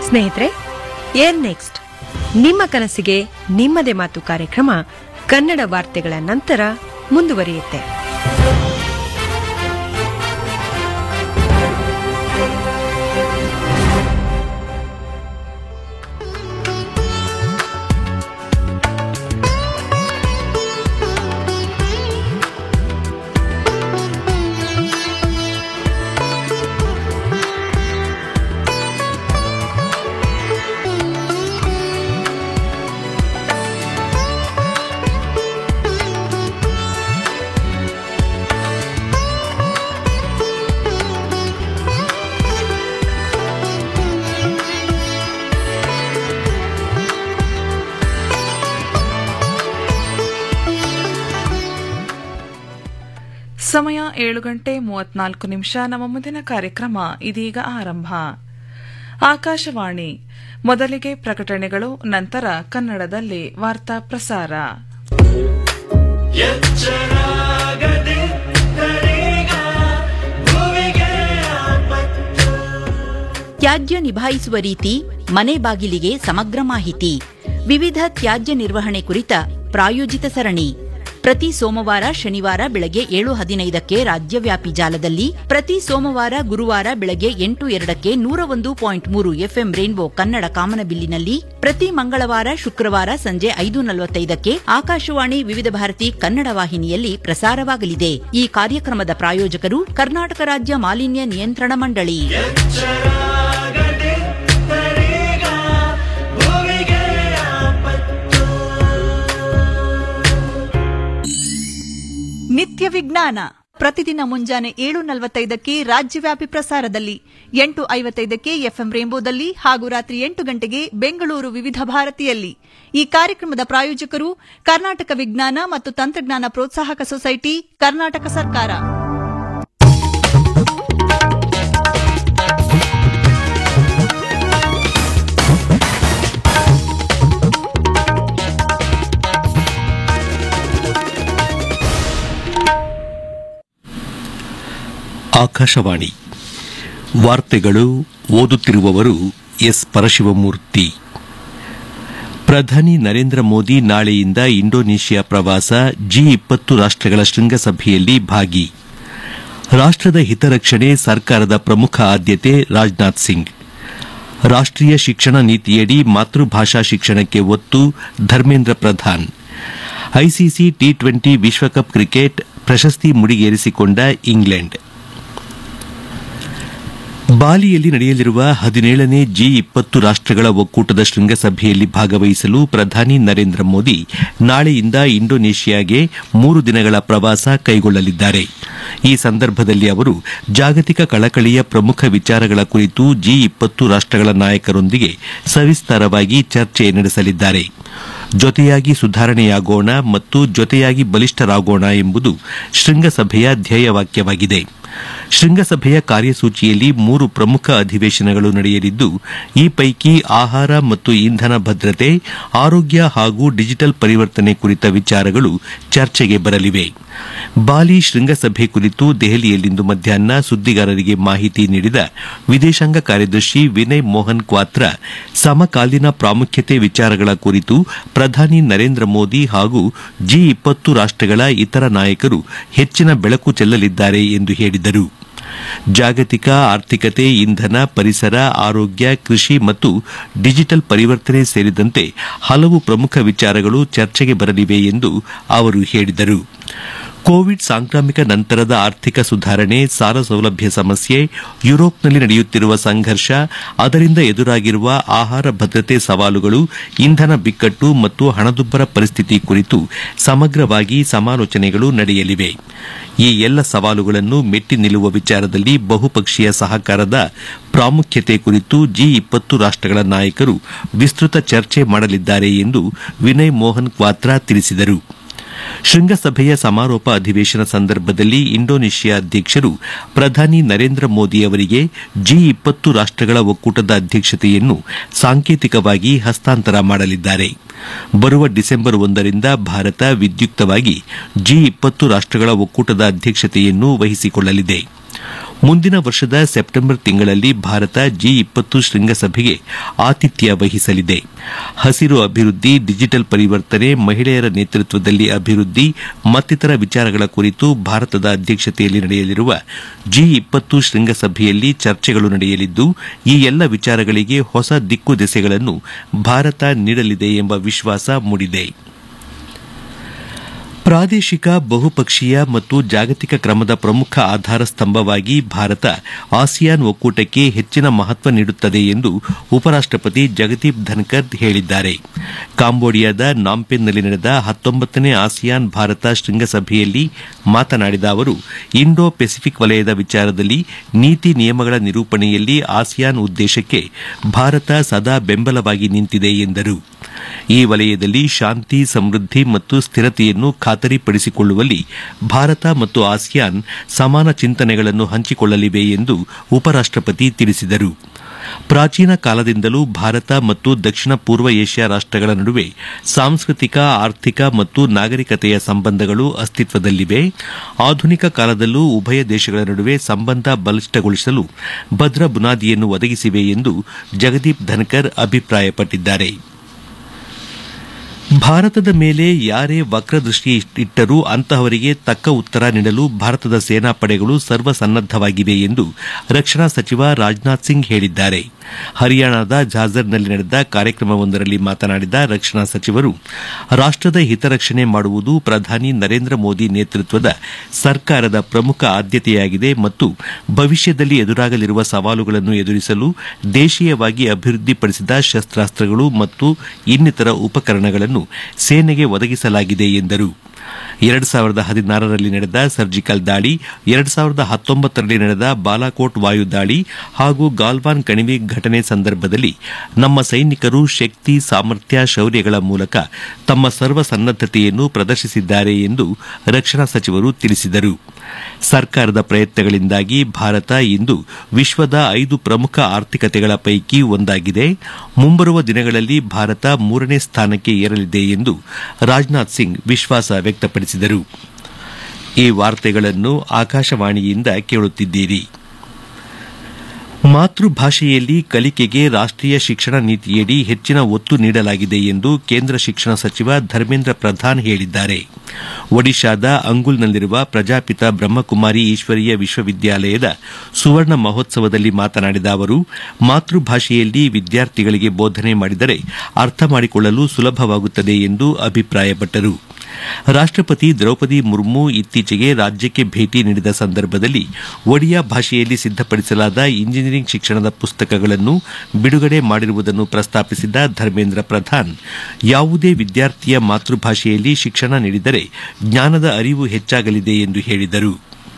ಸ್ನೇಹಿತರೆ ಏರ್ ನೆಕ್ಸ್ಟ್ ನಿಮ್ಮ ಕನಸಿಗೆ ನಿಮ್ಮದೇ ಮಾತು ಕಾರ್ಯಕ್ರಮ ಕನ್ನಡ ವಾರ್ತೆಗಳ ನಂತರ ಮುಂದುವರಿಯುತ್ತೆ ಸಮಯ ಏಳು ಗಂಟೆ ಮೂವತ್ನಾಲ್ಕು ನಿಮಿಷ ನಮ್ಮ ಮುಂದಿನ ಕಾರ್ಯಕ್ರಮ ಇದೀಗ ಆರಂಭ ಆಕಾಶವಾಣಿ ಮೊದಲಿಗೆ ಪ್ರಕಟಣೆಗಳು ನಂತರ ಕನ್ನಡದಲ್ಲಿ ವಾರ್ತಾ ಪ್ರಸಾರ ತ್ಯಾಜ್ಯ ನಿಭಾಯಿಸುವ ರೀತಿ ಮನೆ ಬಾಗಿಲಿಗೆ ಸಮಗ್ರ ಮಾಹಿತಿ ವಿವಿಧ ತ್ಯಾಜ್ಯ ನಿರ್ವಹಣೆ ಕುರಿತ ಪ್ರಾಯೋಜಿತ ಸರಣಿ ಪ್ರತಿ ಸೋಮವಾರ ಶನಿವಾರ ಬೆಳಗ್ಗೆ ಏಳು ಹದಿನೈದಕ್ಕೆ ರಾಜ್ಯವ್ಯಾಪಿ ಜಾಲದಲ್ಲಿ ಪ್ರತಿ ಸೋಮವಾರ ಗುರುವಾರ ಬೆಳಗ್ಗೆ ಎಂಟು ಎರಡಕ್ಕೆ ನೂರ ಒಂದು ಪಾಯಿಂಟ್ ಮೂರು ಎಫ್ಎಂ ರೇನ್ಬೋ ಕನ್ನಡ ಕಾಮನಬಿಲ್ಲಿನಲ್ಲಿ ಪ್ರತಿ ಮಂಗಳವಾರ ಶುಕ್ರವಾರ ಸಂಜೆ ಐದು ನಲವತ್ತೈದಕ್ಕೆ ಆಕಾಶವಾಣಿ ವಿವಿಧ ಭಾರತಿ ಕನ್ನಡ ವಾಹಿನಿಯಲ್ಲಿ ಪ್ರಸಾರವಾಗಲಿದೆ ಈ ಕಾರ್ಯಕ್ರಮದ ಪ್ರಾಯೋಜಕರು ಕರ್ನಾಟಕ ರಾಜ್ಯ ಮಾಲಿನ್ಯ ನಿಯಂತ್ರಣ ಮಂಡಳಿ ನಿತ್ಯ ವಿಜ್ಞಾನ ಪ್ರತಿದಿನ ಮುಂಜಾನೆ ಏಳು ನಲವತ್ತೈದಕ್ಕೆ ರಾಜ್ಯವ್ಯಾಪಿ ಪ್ರಸಾರದಲ್ಲಿ ಎಂಟು ಐವತ್ತೈದಕ್ಕೆ ಎಫ್ಎಂ ರೇಂಬೋದಲ್ಲಿ ಹಾಗೂ ರಾತ್ರಿ ಎಂಟು ಗಂಟೆಗೆ ಬೆಂಗಳೂರು ವಿವಿಧ ಭಾರತಿಯಲ್ಲಿ ಈ ಕಾರ್ಯಕ್ರಮದ ಪ್ರಾಯೋಜಕರು ಕರ್ನಾಟಕ ವಿಜ್ಞಾನ ಮತ್ತು ತಂತ್ರಜ್ಞಾನ ಪ್ರೋತ್ಸಾಹಕ ಸೊಸೈಟಿ ಕರ್ನಾಟಕ ಸರ್ಕಾರ ಆಕಾಶವಾಣಿ ವಾರ್ತೆಗಳು ಓದುತ್ತಿರುವವರು ಎಸ್ ಪರಶಿವಮೂರ್ತಿ ಪ್ರಧಾನಿ ನರೇಂದ್ರ ಮೋದಿ ನಾಳೆಯಿಂದ ಇಂಡೋನೇಷ್ಯಾ ಪ್ರವಾಸ ಜಿ ಇಪ್ಪತ್ತು ರಾಷ್ಟಗಳ ಶೃಂಗಸಭೆಯಲ್ಲಿ ಭಾಗಿ ರಾಷ್ಟದ ಹಿತರಕ್ಷಣೆ ಸರ್ಕಾರದ ಪ್ರಮುಖ ಆದ್ಯತೆ ರಾಜನಾಥ್ ಸಿಂಗ್ ರಾಷ್ಟೀಯ ಶಿಕ್ಷಣ ನೀತಿಯಡಿ ಮಾತೃಭಾಷಾ ಶಿಕ್ಷಣಕ್ಕೆ ಒತ್ತು Dharmendra Pradhan ICC T twenty ವಿಶ್ವಕಪ್ ಕ್ರಿಕೆಟ್ ಪ್ರಶಸ್ತಿ ಮುಡಿಗೇರಿಸಿಕೊಂಡ ಇಂಗ್ಲೆಂಡ್ ಬಾಲಿಯಲ್ಲಿ ನಡೆಯಲಿರುವ ಹದಿನೇಳನೇ ಜಿ ಇಪ್ಪತ್ತು ರಾಷ್ಟಗಳ ಒಕ್ಕೂಟದ ಶೃಂಗಸಭೆಯಲ್ಲಿ ಭಾಗವಹಿಸಲು ಪ್ರಧಾನಿ ನರೇಂದ್ರ ಮೋದಿ ನಾಳೆಯಿಂದ ಇಂಡೋನೇಷ್ಯಾಗೆ ಮೂರು ದಿನಗಳ ಪ್ರವಾಸ ಕೈಗೊಳ್ಳಲಿದ್ದಾರೆ ಈ ಸಂದರ್ಭದಲ್ಲಿ ಅವರು ಜಾಗತಿಕ ಕಳಕಳಿಯ ಪ್ರಮುಖ ವಿಚಾರಗಳ ಕುರಿತು ಜಿ ಇಪ್ಪತ್ತು ರಾಷ್ಟಗಳ ನಾಯಕರೊಂದಿಗೆ ಸವಿಸ್ತಾರವಾಗಿ ಚರ್ಚೆ ನಡೆಸಲಿದ್ದಾರೆ ಜೊತೆಯಾಗಿ ಸುಧಾರಣೆಯಾಗೋಣ ಮತ್ತು ಜೊತೆಯಾಗಿ ಬಲಿಷ್ಠರಾಗೋಣ ಎಂಬುದು ಶೃಂಗಸಭೆಯ ಧ್ಯೇಯವಾಕ್ಯವಾಗಿದೆ ಶೃಂಗಸಭೆಯ ಕಾರ್ಯಸೂಚಿಯಲ್ಲಿ ಮೂರು ಪ್ರಮುಖ ಅಧಿವೇಶನಗಳು ನಡೆಯಲಿದ್ದು ಈ ಪೈಕಿ ಆಹಾರ ಮತ್ತು ಇಂಧನ ಭದ್ರತೆ ಆರೋಗ್ಯ ಹಾಗೂ ಡಿಜಿಟಲ್ ಪರಿವರ್ತನೆ ಕುರಿತ ವಿಚಾರಗಳು ಚರ್ಚೆಗೆ ಬರಲಿವೆ ಬಾಲಿ ಶೃಂಗಸಭೆ ಕುರಿತು ದೆಹಲಿಯಲ್ಲಿಂದು ಮಧ್ಯಾಹ್ನ ಸುದ್ದಿಗಾರರಿಗೆ ಮಾಹಿತಿ ನೀಡಿದ ವಿದೇಶಾಂಗ ಕಾರ್ಯದರ್ಶಿ ವಿನಯ್ ಮೋಹನ್ ಕ್ವಾತ್ರ ಸಮಕಾಲೀನ ಪ್ರಾಮುಖ್ಯತೆ ವಿಚಾರಗಳ ಕುರಿತು ಪ್ರಧಾನಿ ನರೇಂದ್ರ ಮೋದಿ ಹಾಗೂ ಜಿ ಇಪ್ಪತ್ತು ರಾಷ್ಟಗಳ ಇತರ ನಾಯಕರು ಹೆಚ್ಚಿನ ಬೆಳಕು ಚೆಲ್ಲಲಿದ್ದಾರೆ ಎಂದು ಹೇಳಿದರು ಜಾಗತಿಕ ಆರ್ಥಿಕತೆ ಇಂಧನ ಪರಿಸರ ಆರೋಗ್ಯ ಕೃಷಿ ಮತ್ತು ಡಿಜಿಟಲ್ ಪರಿವರ್ತನೆ ಸೇರಿದಂತೆ ಹಲವು ಪ್ರಮುಖ ವಿಚಾರಗಳು ಚರ್ಚೆಗೆ ಬರಲಿವೆ ಎಂದು ಅವರು ಹೇಳಿದರು ಕೋವಿಡ್ ಸಾಂಕ್ರಾಮಿಕ ನಂತರದ ಆರ್ಥಿಕ ಸುಧಾರಣೆ ಸಾಲ ಸೌಲಭ್ಯ ಸಮಸ್ಯೆ ಯುರೋಪ್ನಲ್ಲಿ ನಡೆಯುತ್ತಿರುವ ಸಂಘರ್ಷ ಅದರಿಂದ ಎದುರಾಗಿರುವ ಆಹಾರ ಭದ್ರತೆ ಸವಾಲುಗಳು ಇಂಧನ ಬಿಕ್ಕಟ್ಟು ಮತ್ತು ಹಣದುಬ್ಬರ ಪರಿಸ್ಥಿತಿ ಕುರಿತು ಸಮಗ್ರವಾಗಿ ಸಮಾಲೋಚನೆಗಳು ನಡೆಯಲಿವೆ ಈ ಎಲ್ಲ ಸವಾಲುಗಳನ್ನು ಮೆಟ್ಟಿ ನಿಲ್ಲುವ ವಿಚಾರದಲ್ಲಿ ಬಹುಪಕ್ಷೀಯ ಸಹಕಾರದ ಪ್ರಾಮುಖ್ಯತೆ ಕುರಿತು ಜಿ ಇಪ್ಪತ್ತು ರಾಷ್ಟಗಳ ನಾಯಕರು ವಿಸ್ತೃತ ಚರ್ಚೆ ಮಾಡಲಿದ್ದಾರೆ ಎಂದು ವಿನಯ್ ಮೋಹನ್ ಕ್ವಾತ್ರಾ ತಿಳಿಸಿದರು ಶೃಂಗಸಭೆಯ ಸಮಾರೋಪ ಅಧಿವೇಶನ ಸಂದರ್ಭದಲ್ಲಿ ಇಂಡೋನೇಷ್ಯಾ ಅಧ್ಯಕ್ಷರು ಪ್ರಧಾನಿ ನರೇಂದ್ರ ಮೋದಿ ಅವರಿಗೆ ಜಿ ಇಪ್ಪತ್ತು ರಾಷ್ಟಗಳ ಒಕ್ಕೂಟದ ಅಧ್ಯಕ್ಷತೆಯನ್ನು ಸಾಂಕೇತಿಕವಾಗಿ ಹಸ್ತಾಂತರ ಮಾಡಲಿದ್ದಾರೆ ಬರುವ ಡಿಸೆಂಬರ್ ಒಂದರಿಂದ ಭಾರತ ವಿದ್ಯುಕ್ತವಾಗಿ ಜಿ ಇಪ್ಪತ್ತು ರಾಷ್ಟಗಳ ಒಕ್ಕೂಟದ ಅಧ್ಯಕ್ಷತೆಯನ್ನು ವಹಿಸಿಕೊಳ್ಳಲಿದೆ ಮುಂದಿನ ವರ್ಷದ ಸೆಪ್ಟೆಂಬರ್ ತಿಂಗಳಲ್ಲಿ ಭಾರತ ಜಿ ಇಪ್ಪತ್ತು ಶೃಂಗಸಭೆಗೆ ಆತಿಥ್ಯ ವಹಿಸಲಿದೆ ಹಸಿರು ಅಭಿವೃದ್ಧಿ ಡಿಜಿಟಲ್ ಪರಿವರ್ತನೆ ಮಹಿಳೆಯರ ನೇತೃತ್ವದಲ್ಲಿ ಅಭಿವೃದ್ಧಿ ಮತ್ತಿತರ ವಿಚಾರಗಳ ಕುರಿತು ಭಾರತದ ಅಧ್ಯಕ್ಷತೆಯಲ್ಲಿ ನಡೆಯಲಿರುವ ಜಿ ಇಪ್ಪತ್ತು ಶೃಂಗಸಭೆಯಲ್ಲಿ ಚರ್ಚೆಗಳು ನಡೆಯಲಿದ್ದು ಈ ಎಲ್ಲ ವಿಚಾರಗಳಿಗೆ ಹೊಸ ದಿಕ್ಕು ದೆಸೆಗಳನ್ನು ಭಾರತ ನೀಡಲಿದೆ ಎಂಬ ವಿಶ್ವಾಸ ಮೂಡಿದೆ ಪ್ರಾದೇಶಿಕ ಬಹುಪಕ್ಷೀಯ ಮತ್ತು ಜಾಗತಿಕ ಕ್ರಮದ ಪ್ರಮುಖ ಆಧಾರ ಸ್ತಂಭವಾಗಿ ಭಾರತ ಆಸಿಯಾನ್ ಒಕ್ಕೂಟಕ್ಕೆ ಹೆಚ್ಚಿನ ಮಹತ್ವ ನೀಡುತ್ತದೆ ಎಂದು ಉಪರಾಷ್ಟಪತಿ ಜಗದೀಪ್ ಧನ್ಕರ್ ಹೇಳಿದ್ದಾರೆ ಕಾಂಬೋಡಿಯಾದ ನಾಂಪೆನ್ನಲ್ಲಿ ನಡೆದ ಹತ್ತೊಂಬತ್ತನೇ ಆಸಿಯಾನ್ ಭಾರತ ಶೃಂಗಸಭೆಯಲ್ಲಿ ಮಾತನಾಡಿದ ಅವರು ಇಂಡೋ ಪೆಸಿಫಿಕ್ ವಲಯದ ವಿಚಾರದಲ್ಲಿ ನೀತಿ ನಿಯಮಗಳ ನಿರೂಪಣೆಯಲ್ಲಿ ಆಸಿಯಾನ್ ಉದ್ದೇಶಕ್ಕೆ ಭಾರತ ಸದಾ ಬೆಂಬಲವಾಗಿ ನಿಂತಿದೆ ಎಂದರು ಈ ವಲಯದಲ್ಲಿ ಶಾಂತಿ ಸಮೃದ್ಧಿ ಮತ್ತು ಸ್ಥಿರತೆಯನ್ನು ಖಾತರಿಪಡಿಸಿಕೊಳ್ಳುವಲ್ಲಿ ಭಾರತ ಮತ್ತು ಆಸಿಯಾನ್ ಸಮಾನ ಚಿಂತನೆಗಳನ್ನು ಹಂಚಿಕೊಳ್ಳಲಿವೆ ಎಂದು ಉಪರಾಷ್ಟಪತಿ ತಿಳಿಸಿದರು ಪ್ರಾಚೀನ ಕಾಲದಿಂದಲೂ ಭಾರತ ಮತ್ತು ದಕ್ಷಿಣ ಪೂರ್ವ ಏಷ್ಯಾ ರಾಷ್ಟಗಳ ನಡುವೆ ಸಾಂಸ್ಕೃತಿಕ ಆರ್ಥಿಕ ಮತ್ತು ನಾಗರಿಕತೆಯ ಸಂಬಂಧಗಳು ಅಸ್ತಿತ್ವದಲ್ಲಿವೆ ಆಧುನಿಕ ಕಾಲದಲ್ಲೂ ಉಭಯ ದೇಶಗಳ ನಡುವೆ ಸಂಬಂಧ ಬಲಿಷ್ಠಗೊಳಿಸಲು ಭದ್ರ ಬುನಾದಿಯನ್ನು ಒದಗಿಸಿವೆ ಎಂದು ಜಗದೀಪ್ ಧನ್ಕರ್ ಅಭಿಪ್ರಾಯಪಟ್ಟಿದ್ದಾರೆ ಭಾರತದ ಮೇಲೆ ಯಾರೇ ವಕ್ರದೃಷ್ಟಿ ಇಟ್ಟರೂ ಅಂತಹವರಿಗೆ ತಕ್ಕ ಉತ್ತರ ನೀಡಲು ಭಾರತದ ಸೇನಾಪಡೆಗಳು ಸರ್ವಸನ್ನದ್ದವಾಗಿವೆ ಎಂದು ರಕ್ಷಣಾ ಸಚಿವ ರಾಜನಾಥ್ ಸಿಂಗ್ ಹೇಳಿದ್ದಾರೆ ಹರಿಯಾಣದ ಝಾಜರ್ನಲ್ಲಿ ನಡೆದ ಕಾರ್ಯಕ್ರಮವೊಂದರಲ್ಲಿ ಮಾತನಾಡಿದ ರಕ್ಷಣಾ ಸಚಿವರು ರಾಷ್ಟದ ಹಿತರಕ್ಷಣೆ ಮಾಡುವುದು ಪ್ರಧಾನಿ ನರೇಂದ್ರ ಮೋದಿ ನೇತೃತ್ವದ ಸರ್ಕಾರದ ಪ್ರಮುಖ ಆದ್ಯತೆಯಾಗಿದೆ ಮತ್ತು ಭವಿಷ್ಯದಲ್ಲಿ ಎದುರಾಗಲಿರುವ ಸವಾಲುಗಳನ್ನು ಎದುರಿಸಲು ದೇಶೀಯವಾಗಿ ಅಭಿವೃದ್ಧಿಪಡಿಸಿದ ಶಸ್ತ್ರಾಸ್ತ್ರಗಳು ಮತ್ತು ಇನ್ನಿತರ ಉಪಕರಣಗಳನ್ನು ಸೇನೆಗೆ ಒದಗಿಸಲಾಗಿದೆ ಎಂದರು ಎರಡು ಸಾವಿರದ ಹದಿನಾರರಲ್ಲಿ ನಡೆದ ಸರ್ಜಿಕಲ್ ದಾಳಿ ಎರಡು ಸಾವಿರದ ಹತ್ತೊಂಬತ್ತರಲ್ಲಿ ನಡೆದ ಬಾಲಾಕೋಟ್ ವಾಯು ದಾಳಿ ಹಾಗೂ ಗಾಲ್ವಾನ್ ಕಣಿವೆ ಘಟನೆ ಸಂದರ್ಭದಲ್ಲಿ ನಮ್ಮ ಸೈನಿಕರು ಶಕ್ತಿ ಸಾಮರ್ಥ್ಯ ಶೌರ್ಯಗಳ ಮೂಲಕ ತಮ್ಮ ಸರ್ವಸನ್ನದ್ದತೆಯನ್ನು ಪ್ರದರ್ಶಿಸಿದ್ದಾರೆ ಎಂದು ರಕ್ಷಣಾ ಸಚಿವರು ತಿಳಿಸಿದರು ಸರ್ಕಾರದ ಪ್ರಯತ್ನಗಳಿಂದಾಗಿ ಭಾರತ ಇಂದು ವಿಶ್ವದ ಐದು ಪ್ರಮುಖ ಆರ್ಥಿಕತೆಗಳ ಪೈಕಿ ಒಂದಾಗಿದೆ ಮುಂಬರುವ ದಿನಗಳಲ್ಲಿ ಭಾರತ ಮೂರನೇ ಸ್ಥಾನಕ್ಕೆ ಏರಲಿದೆ ಎಂದು ರಾಜನಾಥ್ ಸಿಂಗ್ ವಿಶ್ವಾಸ ವ್ಯಕ್ತಪಡಿಸಿದರು ಈ ವಾರ್ತೆಗಳನ್ನು ಆಕಾಶವಾಣಿಯಿಂದ ಕೇಳುತ್ತಿದ್ದೀರಿ ಮಾತೃಭಾಷೆಯಲ್ಲಿ ಕಲಿಕೆಗೆ ರಾಷ್ಟೀಯ ಶಿಕ್ಷಣ ನೀತಿಯಡಿ ಹೆಚ್ಚಿನ ಒತ್ತು ನೀಡಲಾಗಿದೆ ಎಂದು ಕೇಂದ್ರ ಶಿಕ್ಷಣ ಸಚಿವ ಧರ್ಮೇಂದ್ರ ಪ್ರಧಾನ್ ಹೇಳಿದ್ದಾರೆ ಒಡಿಶಾದ ಅಂಗುಲ್ನಲ್ಲಿರುವ ಪ್ರಜಾಪಿತ ಬ್ರಹ್ಮಕುಮಾರಿ ಈಶ್ವರೀಯ ವಿಶ್ವವಿದ್ಯಾಲಯದ ಸುವರ್ಣ ಮಹೋತ್ಸವದಲ್ಲಿ ಮಾತನಾಡಿದ ಅವರು ಮಾತೃಭಾಷೆಯಲ್ಲಿ ವಿದ್ಯಾರ್ಥಿಗಳಿಗೆ ಬೋಧನೆ ಮಾಡಿದರೆ ಅರ್ಥ ಮಾಡಿಕೊಳ್ಳಲು ಸುಲಭವಾಗುತ್ತದೆ ಎಂದು ಅಭಿಪ್ರಾಯಪಟ್ಟರು ರಾಷ್ಟಪತಿ ದ್ರೌಪದಿ ಮುರ್ಮು ಇತ್ತೀಚೆಗೆ ರಾಜ್ಯಕ್ಕೆ ಭೇಟಿ ನೀಡಿದ ಸಂದರ್ಭದಲ್ಲಿ ಒಡಿಯಾ ಭಾಷೆಯಲ್ಲಿ ಸಿದ್ದಪಡಿಸಲಾದ ಇಂಜಿನಿಯರಿಂಗ್ ಶಿಕ್ಷಣದ ಪುಸ್ತಕಗಳನ್ನು ಬಿಡುಗಡೆ ಮಾಡಿರುವುದನ್ನು ಪ್ರಸ್ತಾಪಿಸಿದ ಧರ್ಮೇಂದ್ರ ಪ್ರಧಾನ್ ಯಾವುದೇ ವಿದ್ಯಾರ್ಥಿಯ ಮಾತೃಭಾಷೆಯಲ್ಲಿ ಶಿಕ್ಷಣ ನೀಡಿದರೆ ಜ್ಞಾನದ ಅರಿವು ಹೆಚ್ಚಾಗಲಿದೆ ಎಂದು ಹೇಳಿದರು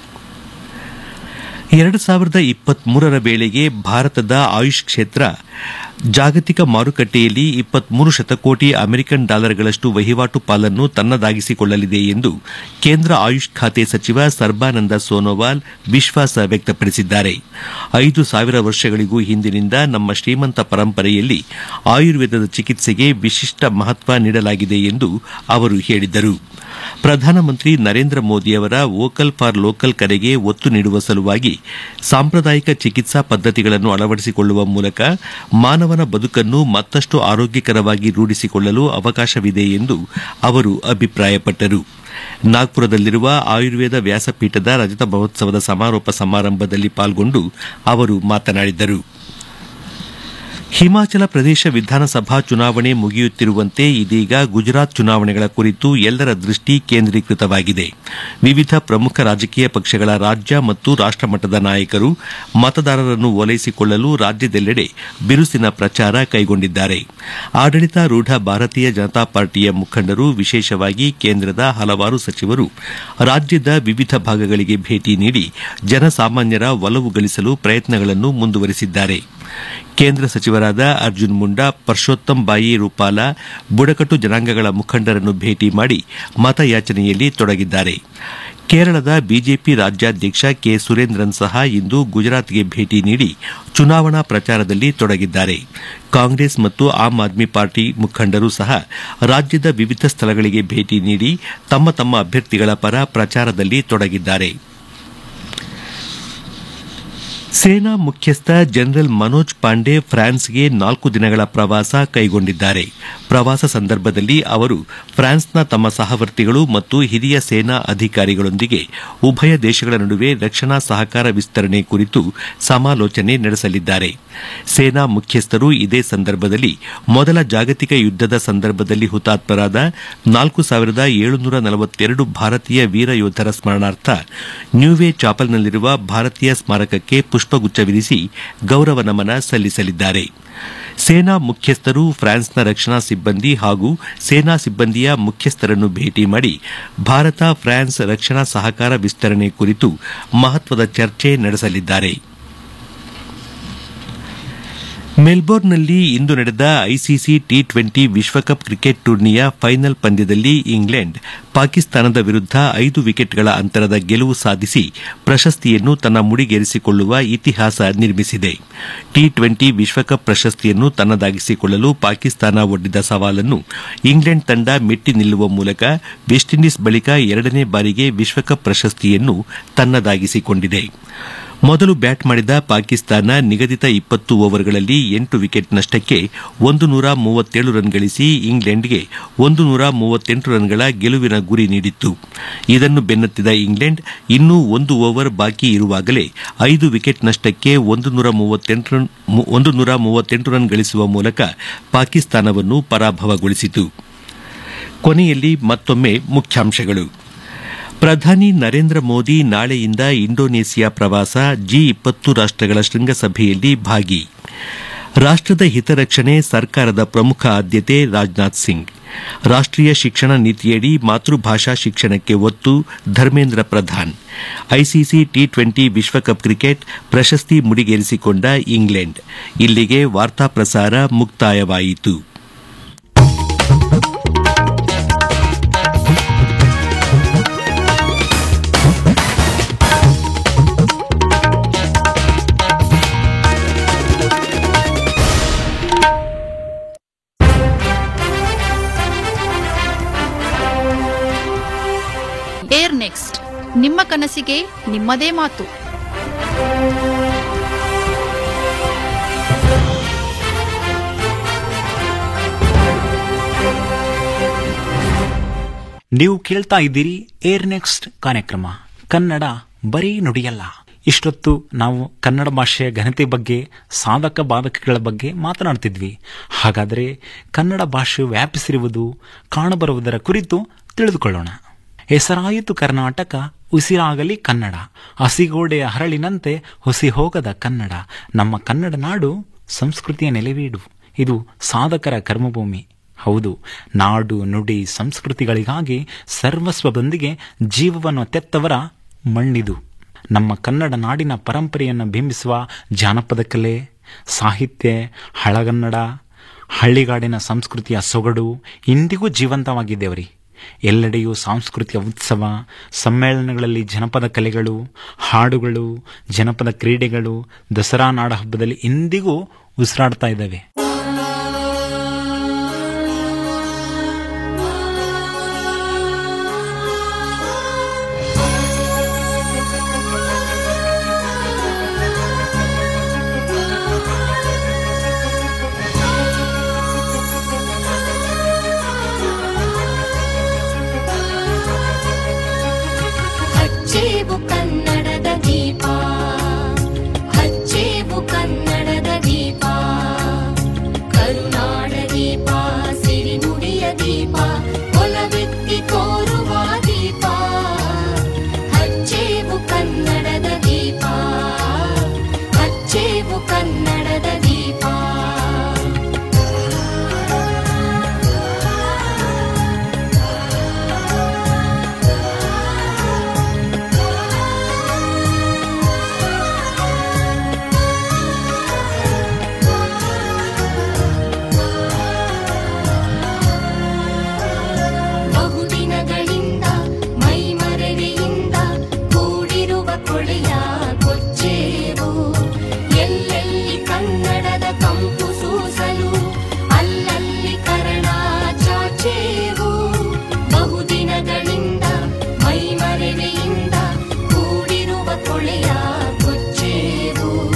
ಎರಡು ಸಾವಿರದ ಇಪ್ಪತ್ಮೂರರ ವೇಳೆಗೆ ಭಾರತದ ಆಯುಷ್ ಕ್ಷೇತ್ರ ಜಾಗತಿಕ ಮಾರುಕಟ್ಟೆಯಲ್ಲಿ ಇಪ್ಪತ್ಮೂರು ಶತಕೋಟಿ ಅಮೆರಿಕನ್ ಡಾಲರ್ಗಳಷ್ಟು ವಹಿವಾಟು ಪಾಲನ್ನು ತನ್ನದಾಗಿಸಿಕೊಳ್ಳಲಿದೆ ಎಂದು ಕೇಂದ್ರ ಆಯುಷ್ ಖಾತೆ ಸಚಿವ ಸರ್ಬಾನಂದ ಸೋನೋವಾಲ್ ವಿಶ್ವಾಸ ವ್ಯಕ್ತಪಡಿಸಿದ್ದಾರೆ ಐದು ಸಾವಿರ ವರ್ಷಗಳಿಗೂ ಹಿಂದಿನಿಂದ ನಮ್ಮ ಶ್ರೀಮಂತ ಪರಂಪರೆಯಲ್ಲಿ ಆಯುರ್ವೇದದ ಚಿಕಿತ್ಸೆಗೆ ವಿಶಿಷ್ಟ ಮಹತ್ವ ನೀಡಲಾಗಿದೆ ಎಂದು ಅವರು ಹೇಳಿದರು ಪ್ರಧಾನಮಂತ್ರಿ ನರೇಂದ್ರ ಮೋದಿಯವರ ವೋಕಲ್ ಫಾರ್ ಲೋಕಲ್ ಕರೆಗೆ ಒತ್ತು ನೀಡುವ ಸಲುವಾಗಿ ಸಾಂಪ್ರದಾಯಿಕ ಚಿಕಿತ್ಸಾ ಪದ್ದತಿಗಳನ್ನು ಅಳವಡಿಸಿಕೊಳ್ಳುವ ಮೂಲಕ ಮಾನವನ ಬದುಕನ್ನು ಮತ್ತಷ್ಟು ಆರೋಗ್ಯಕರವಾಗಿ ರೂಢಿಸಿಕೊಳ್ಳಲು ಅವಕಾಶವಿದೆ ಎಂದು ಅವರು ಅಭಿಪ್ರಾಯಪಟ್ಟರು ನಾಗ್ಪುರದಲ್ಲಿರುವ ಆಯುರ್ವೇದ ವ್ಯಾಸಪೀಠದ ರಜತ ಮಹೋತ್ಸವದ ಸಮಾರೋಪ ಸಮಾರಂಭದಲ್ಲಿ ಪಾಲ್ಗೊಂಡು ಅವರು ಮಾತನಾಡಿದರು ಹಿಮಾಚಲ ಪ್ರದೇಶ ವಿಧಾನಸಭಾ ಚುನಾವಣೆ ಮುಗಿಯುತ್ತಿರುವಂತೆ ಇದೀಗ ಗುಜರಾತ್ ಚುನಾವಣೆಗಳ ಕುರಿತು ಎಲ್ಲರ ದೃಷ್ಟಿ ಕೇಂದ್ರೀಕೃತವಾಗಿದೆ ವಿವಿಧ ಪ್ರಮುಖ ರಾಜಕೀಯ ಪಕ್ಷಗಳ ರಾಜ್ಯ ಮತ್ತು ರಾಷ್ಟಮಟ್ಟದ ನಾಯಕರು ಮತದಾರರನ್ನು ಓಲೈಸಿಕೊಳ್ಳಲು ರಾಜ್ಯದೆಲ್ಲೆಡೆ ಬಿರುಸಿನ ಪ್ರಚಾರ ಕೈಗೊಂಡಿದ್ದಾರೆ ಆಡಳಿತಾರೂಢ ಭಾರತೀಯ ಜನತಾ ಪಾರ್ಟಿಯ ಮುಖಂಡರು ವಿಶೇಷವಾಗಿ ಕೇಂದ್ರದ ಹಲವಾರು ಸಚಿವರು ರಾಜ್ಯದ ವಿವಿಧ ಭಾಗಗಳಿಗೆ ಭೇಟಿ ನೀಡಿ ಜನಸಾಮಾನ್ಯರ ಒಲವು ಗಳಿಸಲು ಪ್ರಯತ್ನಗಳನ್ನು ಮುಂದುವರೆಸಿದ್ದಾರೆ ಕೇಂದ್ರ ಸಚಿವರಾದ ಅರ್ಜುನ್ ಮುಂಡಾ ಪರ್ಷೋತ್ತಮ್ ಬಾಯಿ ರೂಪಾಲ ಬುಡಕಟ್ಟು ಜನಾಂಗಗಳ ಮುಖಂಡರನ್ನು ಭೇಟಿ ಮಾಡಿ ಮತಯಾಚನೆಯಲ್ಲಿ ತೊಡಗಿದ್ದಾರೆ ಕೇರಳದ ಬಿಜೆಪಿ ರಾಜ್ಯಾಧ್ಯಕ್ಷ ಕೆ ಸುರೇಂದ್ರನ್ ಸಹ ಇಂದು ಗುಜರಾತ್ಗೆ ಭೇಟಿ ನೀಡಿ ಚುನಾವಣಾ ಪ್ರಚಾರದಲ್ಲಿ ತೊಡಗಿದ್ದಾರೆ ಕಾಂಗ್ರೆಸ್ ಮತ್ತು ಆಮ್ ಆದ್ಮಿ ಪಾರ್ಟಿ ಮುಖಂಡರು ಸಹ ರಾಜ್ಯದ ವಿವಿಧ ಸ್ಥಳಗಳಿಗೆ ಭೇಟಿ ನೀಡಿ ತಮ್ಮ ತಮ್ಮ ಅಭ್ಯರ್ಥಿಗಳ ಪರ ಪ್ರಚಾರದಲ್ಲಿ ತೊಡಗಿದ್ದಾರೆ ಸೇನಾ ಮುಖ್ಯಸ್ಥ ಜನರಲ್ ಮನೋಜ್ ಪಾಂಡೆ ಫ್ರಾನ್ಸ್ಗೆ ನಾಲ್ಕು ದಿನಗಳ ಪ್ರವಾಸ ಕೈಗೊಂಡಿದ್ದಾರೆ ಪ್ರವಾಸ ಸಂದರ್ಭದಲ್ಲಿ ಅವರು ಫ್ರಾನ್ಸ್ನ ತಮ್ಮ ಸಹವರ್ತಿಗಳು ಮತ್ತು ಹಿರಿಯ ಸೇನಾ ಅಧಿಕಾರಿಗಳೊಂದಿಗೆ ಉಭಯ ದೇಶಗಳ ನಡುವೆ ರಕ್ಷಣಾ ಸಹಕಾರ ವಿಸ್ತರಣೆ ಕುರಿತು ಸಮಾಲೋಚನೆ ನಡೆಸಲಿದ್ದಾರೆ ಸೇನಾ ಮುಖ್ಯಸ್ಥರು ಇದೇ ಸಂದರ್ಭದಲ್ಲಿ ಮೊದಲ ಜಾಗತಿಕ ಯುದ್ದದ ಸಂದರ್ಭದಲ್ಲಿ ಹುತಾತ್ಮರಾದ ನಾಲ್ಕು ಸಾವಿರದ ಏಳುನೂರ ನಲವತ್ತೆರಡು ಭಾರತೀಯ ವೀರ ಯೋಧರ ಸ್ಮರಣಾರ್ಥ ನ್ಯೂವೇ ಚಾಪಲ್ನಲ್ಲಿರುವ ಭಾರತೀಯ ಸ್ಮಾರಕಕ್ಕೆ ಪುಷ್ಪಗುಚ್ಛವಿರಿಸಿ ಗೌರವ ನಮನ ಸಲ್ಲಿಸಲಿದ್ದಾರೆ ಸೇನಾ ಮುಖ್ಯಸ್ಥರು ಫ್ರಾನ್ಸ್ನ ರಕ್ಷಣಾ ಸಿಬ್ಬಂದಿ ಹಾಗೂ ಸೇನಾ ಸಿಬ್ಬಂದಿಯ ಮುಖ್ಯಸ್ಥರನ್ನು ಭೇಟಿ ಮಾಡಿ ಭಾರತ ಫ್ರಾನ್ಸ್ ರಕ್ಷಣಾ ಸಹಕಾರ ವಿಸ್ತರಣೆ ಕುರಿತು ಮಹತ್ವದ ಚರ್ಚೆ ನಡೆಸಲಿದ್ದಾರೆ ಮೆಲ್ಬೋರ್ನ್ನಲ್ಲಿ ಇಂದು ನಡೆದ ಐಸಿಸಿ ಟಿ ಟ್ವೆಂಟಿ ವಿಶ್ವಕಪ್ ಕ್ರಿಕೆಟ್ ಟೂರ್ನಿಯ ಫೈನಲ್ ಪಂದ್ಯದಲ್ಲಿ ಇಂಗ್ಲೆಂಡ್ ಪಾಕಿಸ್ತಾನದ ವಿರುದ್ಧ ಐದು ವಿಕೆಟ್ಗಳ ಅಂತರದ ಗೆಲುವು ಸಾಧಿಸಿ ಪ್ರಶಸ್ತಿಯನ್ನು ತನ್ನ ಮುಡಿಗೇರಿಸಿಕೊಳ್ಳುವ ಇತಿಹಾಸ ನಿರ್ಮಿಸಿದೆ ಟಿ ಟ್ವೆಂಟಿ ವಿಶ್ವಕಪ್ ಪ್ರಶಸ್ತಿಯನ್ನು ತನ್ನದಾಗಿಸಿಕೊಳ್ಳಲು ಪಾಕಿಸ್ತಾನ ಒಡ್ಡಿದ ಸವಾಲನ್ನು ಇಂಗ್ಲೆಂಡ್ ತಂಡ ಮೆಟ್ಟಿ ನಿಲ್ಲುವ ಮೂಲಕ ವೆಸ್ಟ್ ಇಂಡೀಸ್ ಬಳಿಕ ಎರಡನೇ ಬಾರಿಗೆ ವಿಶ್ವಕಪ್ ಪ್ರಶಸ್ತಿಯನ್ನು ತನ್ನದಾಗಿಸಿಕೊಂಡಿದೆ ಮೊದಲು ಬ್ಯಾಟ್ ಮಾಡಿದ ಪಾಕಿಸ್ತಾನ ನಿಗದಿತ ಇಪ್ಪತ್ತು ಓವರ್ಗಳಲ್ಲಿ ಎಂಟು ವಿಕೆಟ್ ನಷ್ಟಕ್ಕೆ ಒಂದು ನೂರ ಮೂವತ್ತೇಳು ರನ್ ಗಳಿಸಿ ಇಂಗ್ಲೆಂಡ್ಗೆ ಒಂದು ನೂರ ಮೂವತ್ತೆಂಟು ರನ್ಗಳ ಗೆಲುವಿನ ಗುರಿ ನೀಡಿತ್ತು ಇದನ್ನು ಬೆನ್ನತ್ತಿದ ಇಂಗ್ಲೆಂಡ್ ಇನ್ನೂ ಒಂದು ಓವರ್ ಬಾಕಿ ಇರುವಾಗಲೇ ಐದು ವಿಕೆಟ್ ನಷ್ಟಕ್ಕೆ ಒಂದು ನೂರ ಮೂವತ್ತೆಂಟು ರನ್ ಒಂದು ನೂರ ಮೂವತ್ತೆಂಟು ರನ್ ಗಳಿಸುವ ಮೂಲಕ ಪಾಕಿಸ್ತಾನವನ್ನು ಪರಾಭವಗೊಳಿಸಿತು ಕೊನೆಯಲ್ಲಿ ಮತ್ತೊಮ್ಮೆ ಮುಖ್ಯಾಂಶಗಳು ಪ್ರಧಾನಿ ನರೇಂದ್ರ ಮೋದಿ ನಾಳೆಯಿಂದ ಇಂಡೋನೇಸಿಯಾ ಪ್ರವಾಸ ಜಿ ಇಪ್ಪತ್ತು ರಾಷ್ಟಗಳ ಶೃಂಗಸಭೆಯಲ್ಲಿ ಭಾಗಿ ರಾಷ್ಟದ ಹಿತರಕ್ಷಣೆ ಸರ್ಕಾರದ ಪ್ರಮುಖ ಆದ್ಯತೆ ರಾಜನಾಥ್ ಸಿಂಗ್ ರಾಷ್ಟೀಯ ಶಿಕ್ಷಣ ನೀತಿಯಡಿ ಮಾತೃಭಾಷಾ ಶಿಕ್ಷಣಕ್ಕೆ ಒತ್ತು Dharmendra Pradhan ICC T twenty ವಿಶ್ವಕಪ್ ಕ್ರಿಕೆಟ್ ಪ್ರಶಸ್ತಿ ಮುಡಿಗೇರಿಸಿಕೊಂಡ ಇಂಗ್ಲೆಂಡ್ ಇಲ್ಲಿಗೆ ವಾರ್ತಾ ಪ್ರಸಾರ ಮುಕ್ತಾಯವಾಯಿತು ಏರ್ ನೆಕ್ಸ್ಟ್ ನಿಮ್ಮ ಕನಸಿಗೆ ನಿಮ್ಮದೇ ಮಾತು ನೀವು ಕೇಳ್ತಾ ಇದ್ದೀರಿ ಏರ್ ನೆಕ್ಸ್ಟ್ ಕಾರ್ಯಕ್ರಮ ಕನ್ನಡ ಬರೀ ನುಡಿಯಲ್ಲ ಇಷ್ಟೊತ್ತು ನಾವು ಕನ್ನಡ ಭಾಷೆಯ ಘನತೆ ಬಗ್ಗೆ ಸಾಧಕ ಬಾಧಕಗಳ ಬಗ್ಗೆ ಮಾತನಾಡ್ತಿದ್ವಿ ಹಾಗಾದರೆ ಕನ್ನಡ ಭಾಷೆ ವ್ಯಾಪಿಸಿರುವುದು ಕಾಣಬರುವುದರ ಕುರಿತು ತಿಳಿದುಕೊಳ್ಳೋಣ ಹೆಸರಾಯಿತು ಕರ್ನಾಟಕ ಉಸಿರಾಗಲಿ ಕನ್ನಡ ಹಸಿಗೋಡೆಯ ಹರಳಿನಂತೆ ಹುಸಿ ಹೋಗದ ಕನ್ನಡ ನಮ್ಮ ಕನ್ನಡ ನಾಡು ಸಂಸ್ಕೃತಿಯ ನೆಲೆವೀಡು ಇದು ಸಾಧಕರ ಕರ್ಮಭೂಮಿ ಹೌದು ನಾಡು ನುಡಿ ಸಂಸ್ಕೃತಿಗಳಿಗಾಗಿ ಸರ್ವಸ್ವದೊಂದಿಗೆ ಜೀವವನ್ನು ತೆತ್ತವರ ಮಣ್ಣಿದು ನಮ್ಮ ಕನ್ನಡ ನಾಡಿನ ಪರಂಪರೆಯನ್ನು ಬಿಂಬಿಸುವ ಜಾನಪದ ಕಲೆ ಸಾಹಿತ್ಯ ಹಳಗನ್ನಡ ಹಳ್ಳಿಗಾಡಿನ ಸಂಸ್ಕೃತಿಯ ಸೊಗಡು ಇಂದಿಗೂ ಜೀವಂತವಾಗಿದ್ದೇವರಿ ಎಲ್ಲೆಡೆಯೂ ಸಾಂಸ್ಕೃತಿಕ ಉತ್ಸವ ಸಮ್ಮೇಳನಗಳಲ್ಲಿ ಜನಪದ ಕಲೆಗಳು ಹಾಡುಗಳು ಜನಪದ ಕ್ರೀಡೆಗಳು ದಸರಾ ನಾಡ ಹಬ್ಬದಲ್ಲಿ ಇಂದಿಗೂ ಉಸಿರಾಡ್ತಾ ಇದ್ದಾವೆ ಹಚ್ಚೇವು ಕನ್ನಡದ ದೀಪ ಹಚ್ಚೇವು ಕನ್ನಡದ ದೀಪ ಕರುನಾಡ ದೀಪ ಸಿರಿನುಡಿಯ ದೀಪ ಒಲವೆತ್ತಿ ತೋರುವ ದೀಪ ಹಚ್ಚೇವು ಕನ್ನಡದ ದೀಪ ಹಚ್ಚೇವು ಕನ್ನಡದ ದೀಪ ಬಹುದಿನಗಳಿಂದ ಮೈಮರೆವೆಯಿಂದ ಕೂಡಿರುವ ಕೊಳೆಯ ಕೊಚ್ಚೇವು ಎಲ್ಲೆಲ್ಲಿ ಕನ್ನಡದ ಕಂಪು ಸೂಸಲು ಅಲ್ಲಲ್ಲಿ ಕರಣ ಚಾಚೇವು ಬಹುದಿನಗಳಿಂದ ಮೈಮರೆವೆಯಿಂದ ಕೂಡಿರುವ ಕೊಳೆಯ ಕೊಚ್ಚೇವು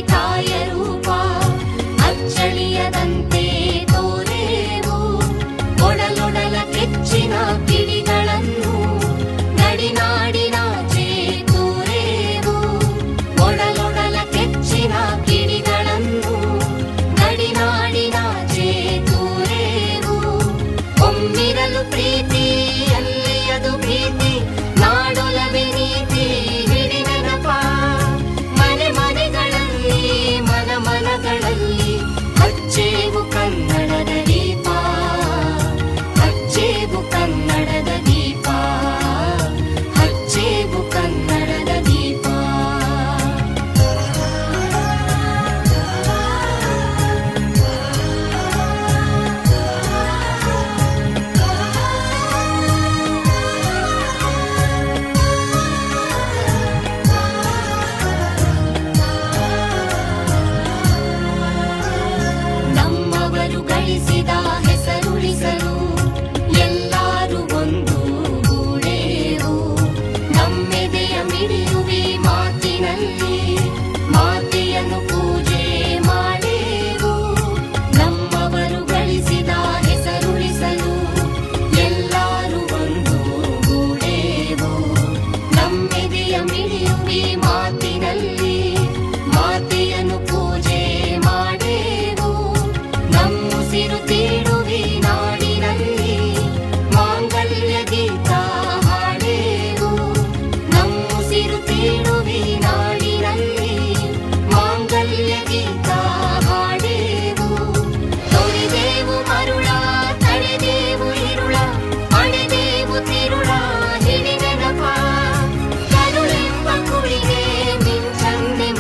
ತಾಯ ರೂಪ ಅಚ್ಚಳಿಯದಂತೆ ತೋರೇವು ಒಡಲೊಡಲ ಕೆಚ್ಚಿನ ಕಿಡಿಗಳನ್ನು ಗಡಿನಾಡಿನಾಚೆ ತೋರೇವು ಒಡಲೊಡಲ ಕೆಚ್ಚಿನ ಕಿಡಿಗಳನ್ನು ಗಡಿನಾಡಿನಾಚೆ ತೋರೇವು ಒಮ್ಮಿರಲು ಪ್ರೀತಿ ಅಲ್ಲಿ ಅದು ಭೀತಿ ನಾಡೊಲವೆ ನೀತಿ ಹಿಡಿ ನೆನಪ ಮನೆ ಮನೆಗಳಲ್ಲಿ ಮನ ಮನಗಳಲ್ಲಿ ಹಚ್ಚೇವು ಕನ್ನಡದ ದೀಪ ಹಚ್ಚೇವು ಕನ್ನಡದ ದೀಪ ಹಚ್ಚೇವು ಕನ್ನಡದ ದೀಪ ನಮ್ಮವರು ಗಳಿಸಿದ ಹೆಸರುಳಿಸಲು ಎಲ್ಲರೂ ಒಂದು ಗೂಡೇವು ನಮ್ಮೆದೆಯ ಮಿಡಿಯುವಿ ಮಾತಿನಲ್ಲಿ ಮಾತೆಯನ್ನು ಪೂಜೆ ಮಾಡೇವು ನಮ್ಮವರು ಗಳಿಸಿದ ಹೆಸರುಳಿಸಲು ಎಲ್ಲರೂ ಒಂದು ಗೂಡೇವು ನಮ್ಮೆದೆಯ ಮಿಡಿಯುವಿ ಮಾತಿನಲ್ಲಿ ಮಾತೆಯನ್ನು ಪೂಜೆ ಮಾಡೇವು ನಮ್ಮುಸಿರು ತೀಡುವಿ ನಾಡಿನಲ್ಲಿ ಮಾಂಗಲ್ಯ ಗೀತ ಹಾಡೇವು ನಮ್ಮುಸಿರು ತೀಡುವಿ ನಾಡಿನಲ್ಲಿ ಮಾಂಗಲ್ಯ ಗೀತ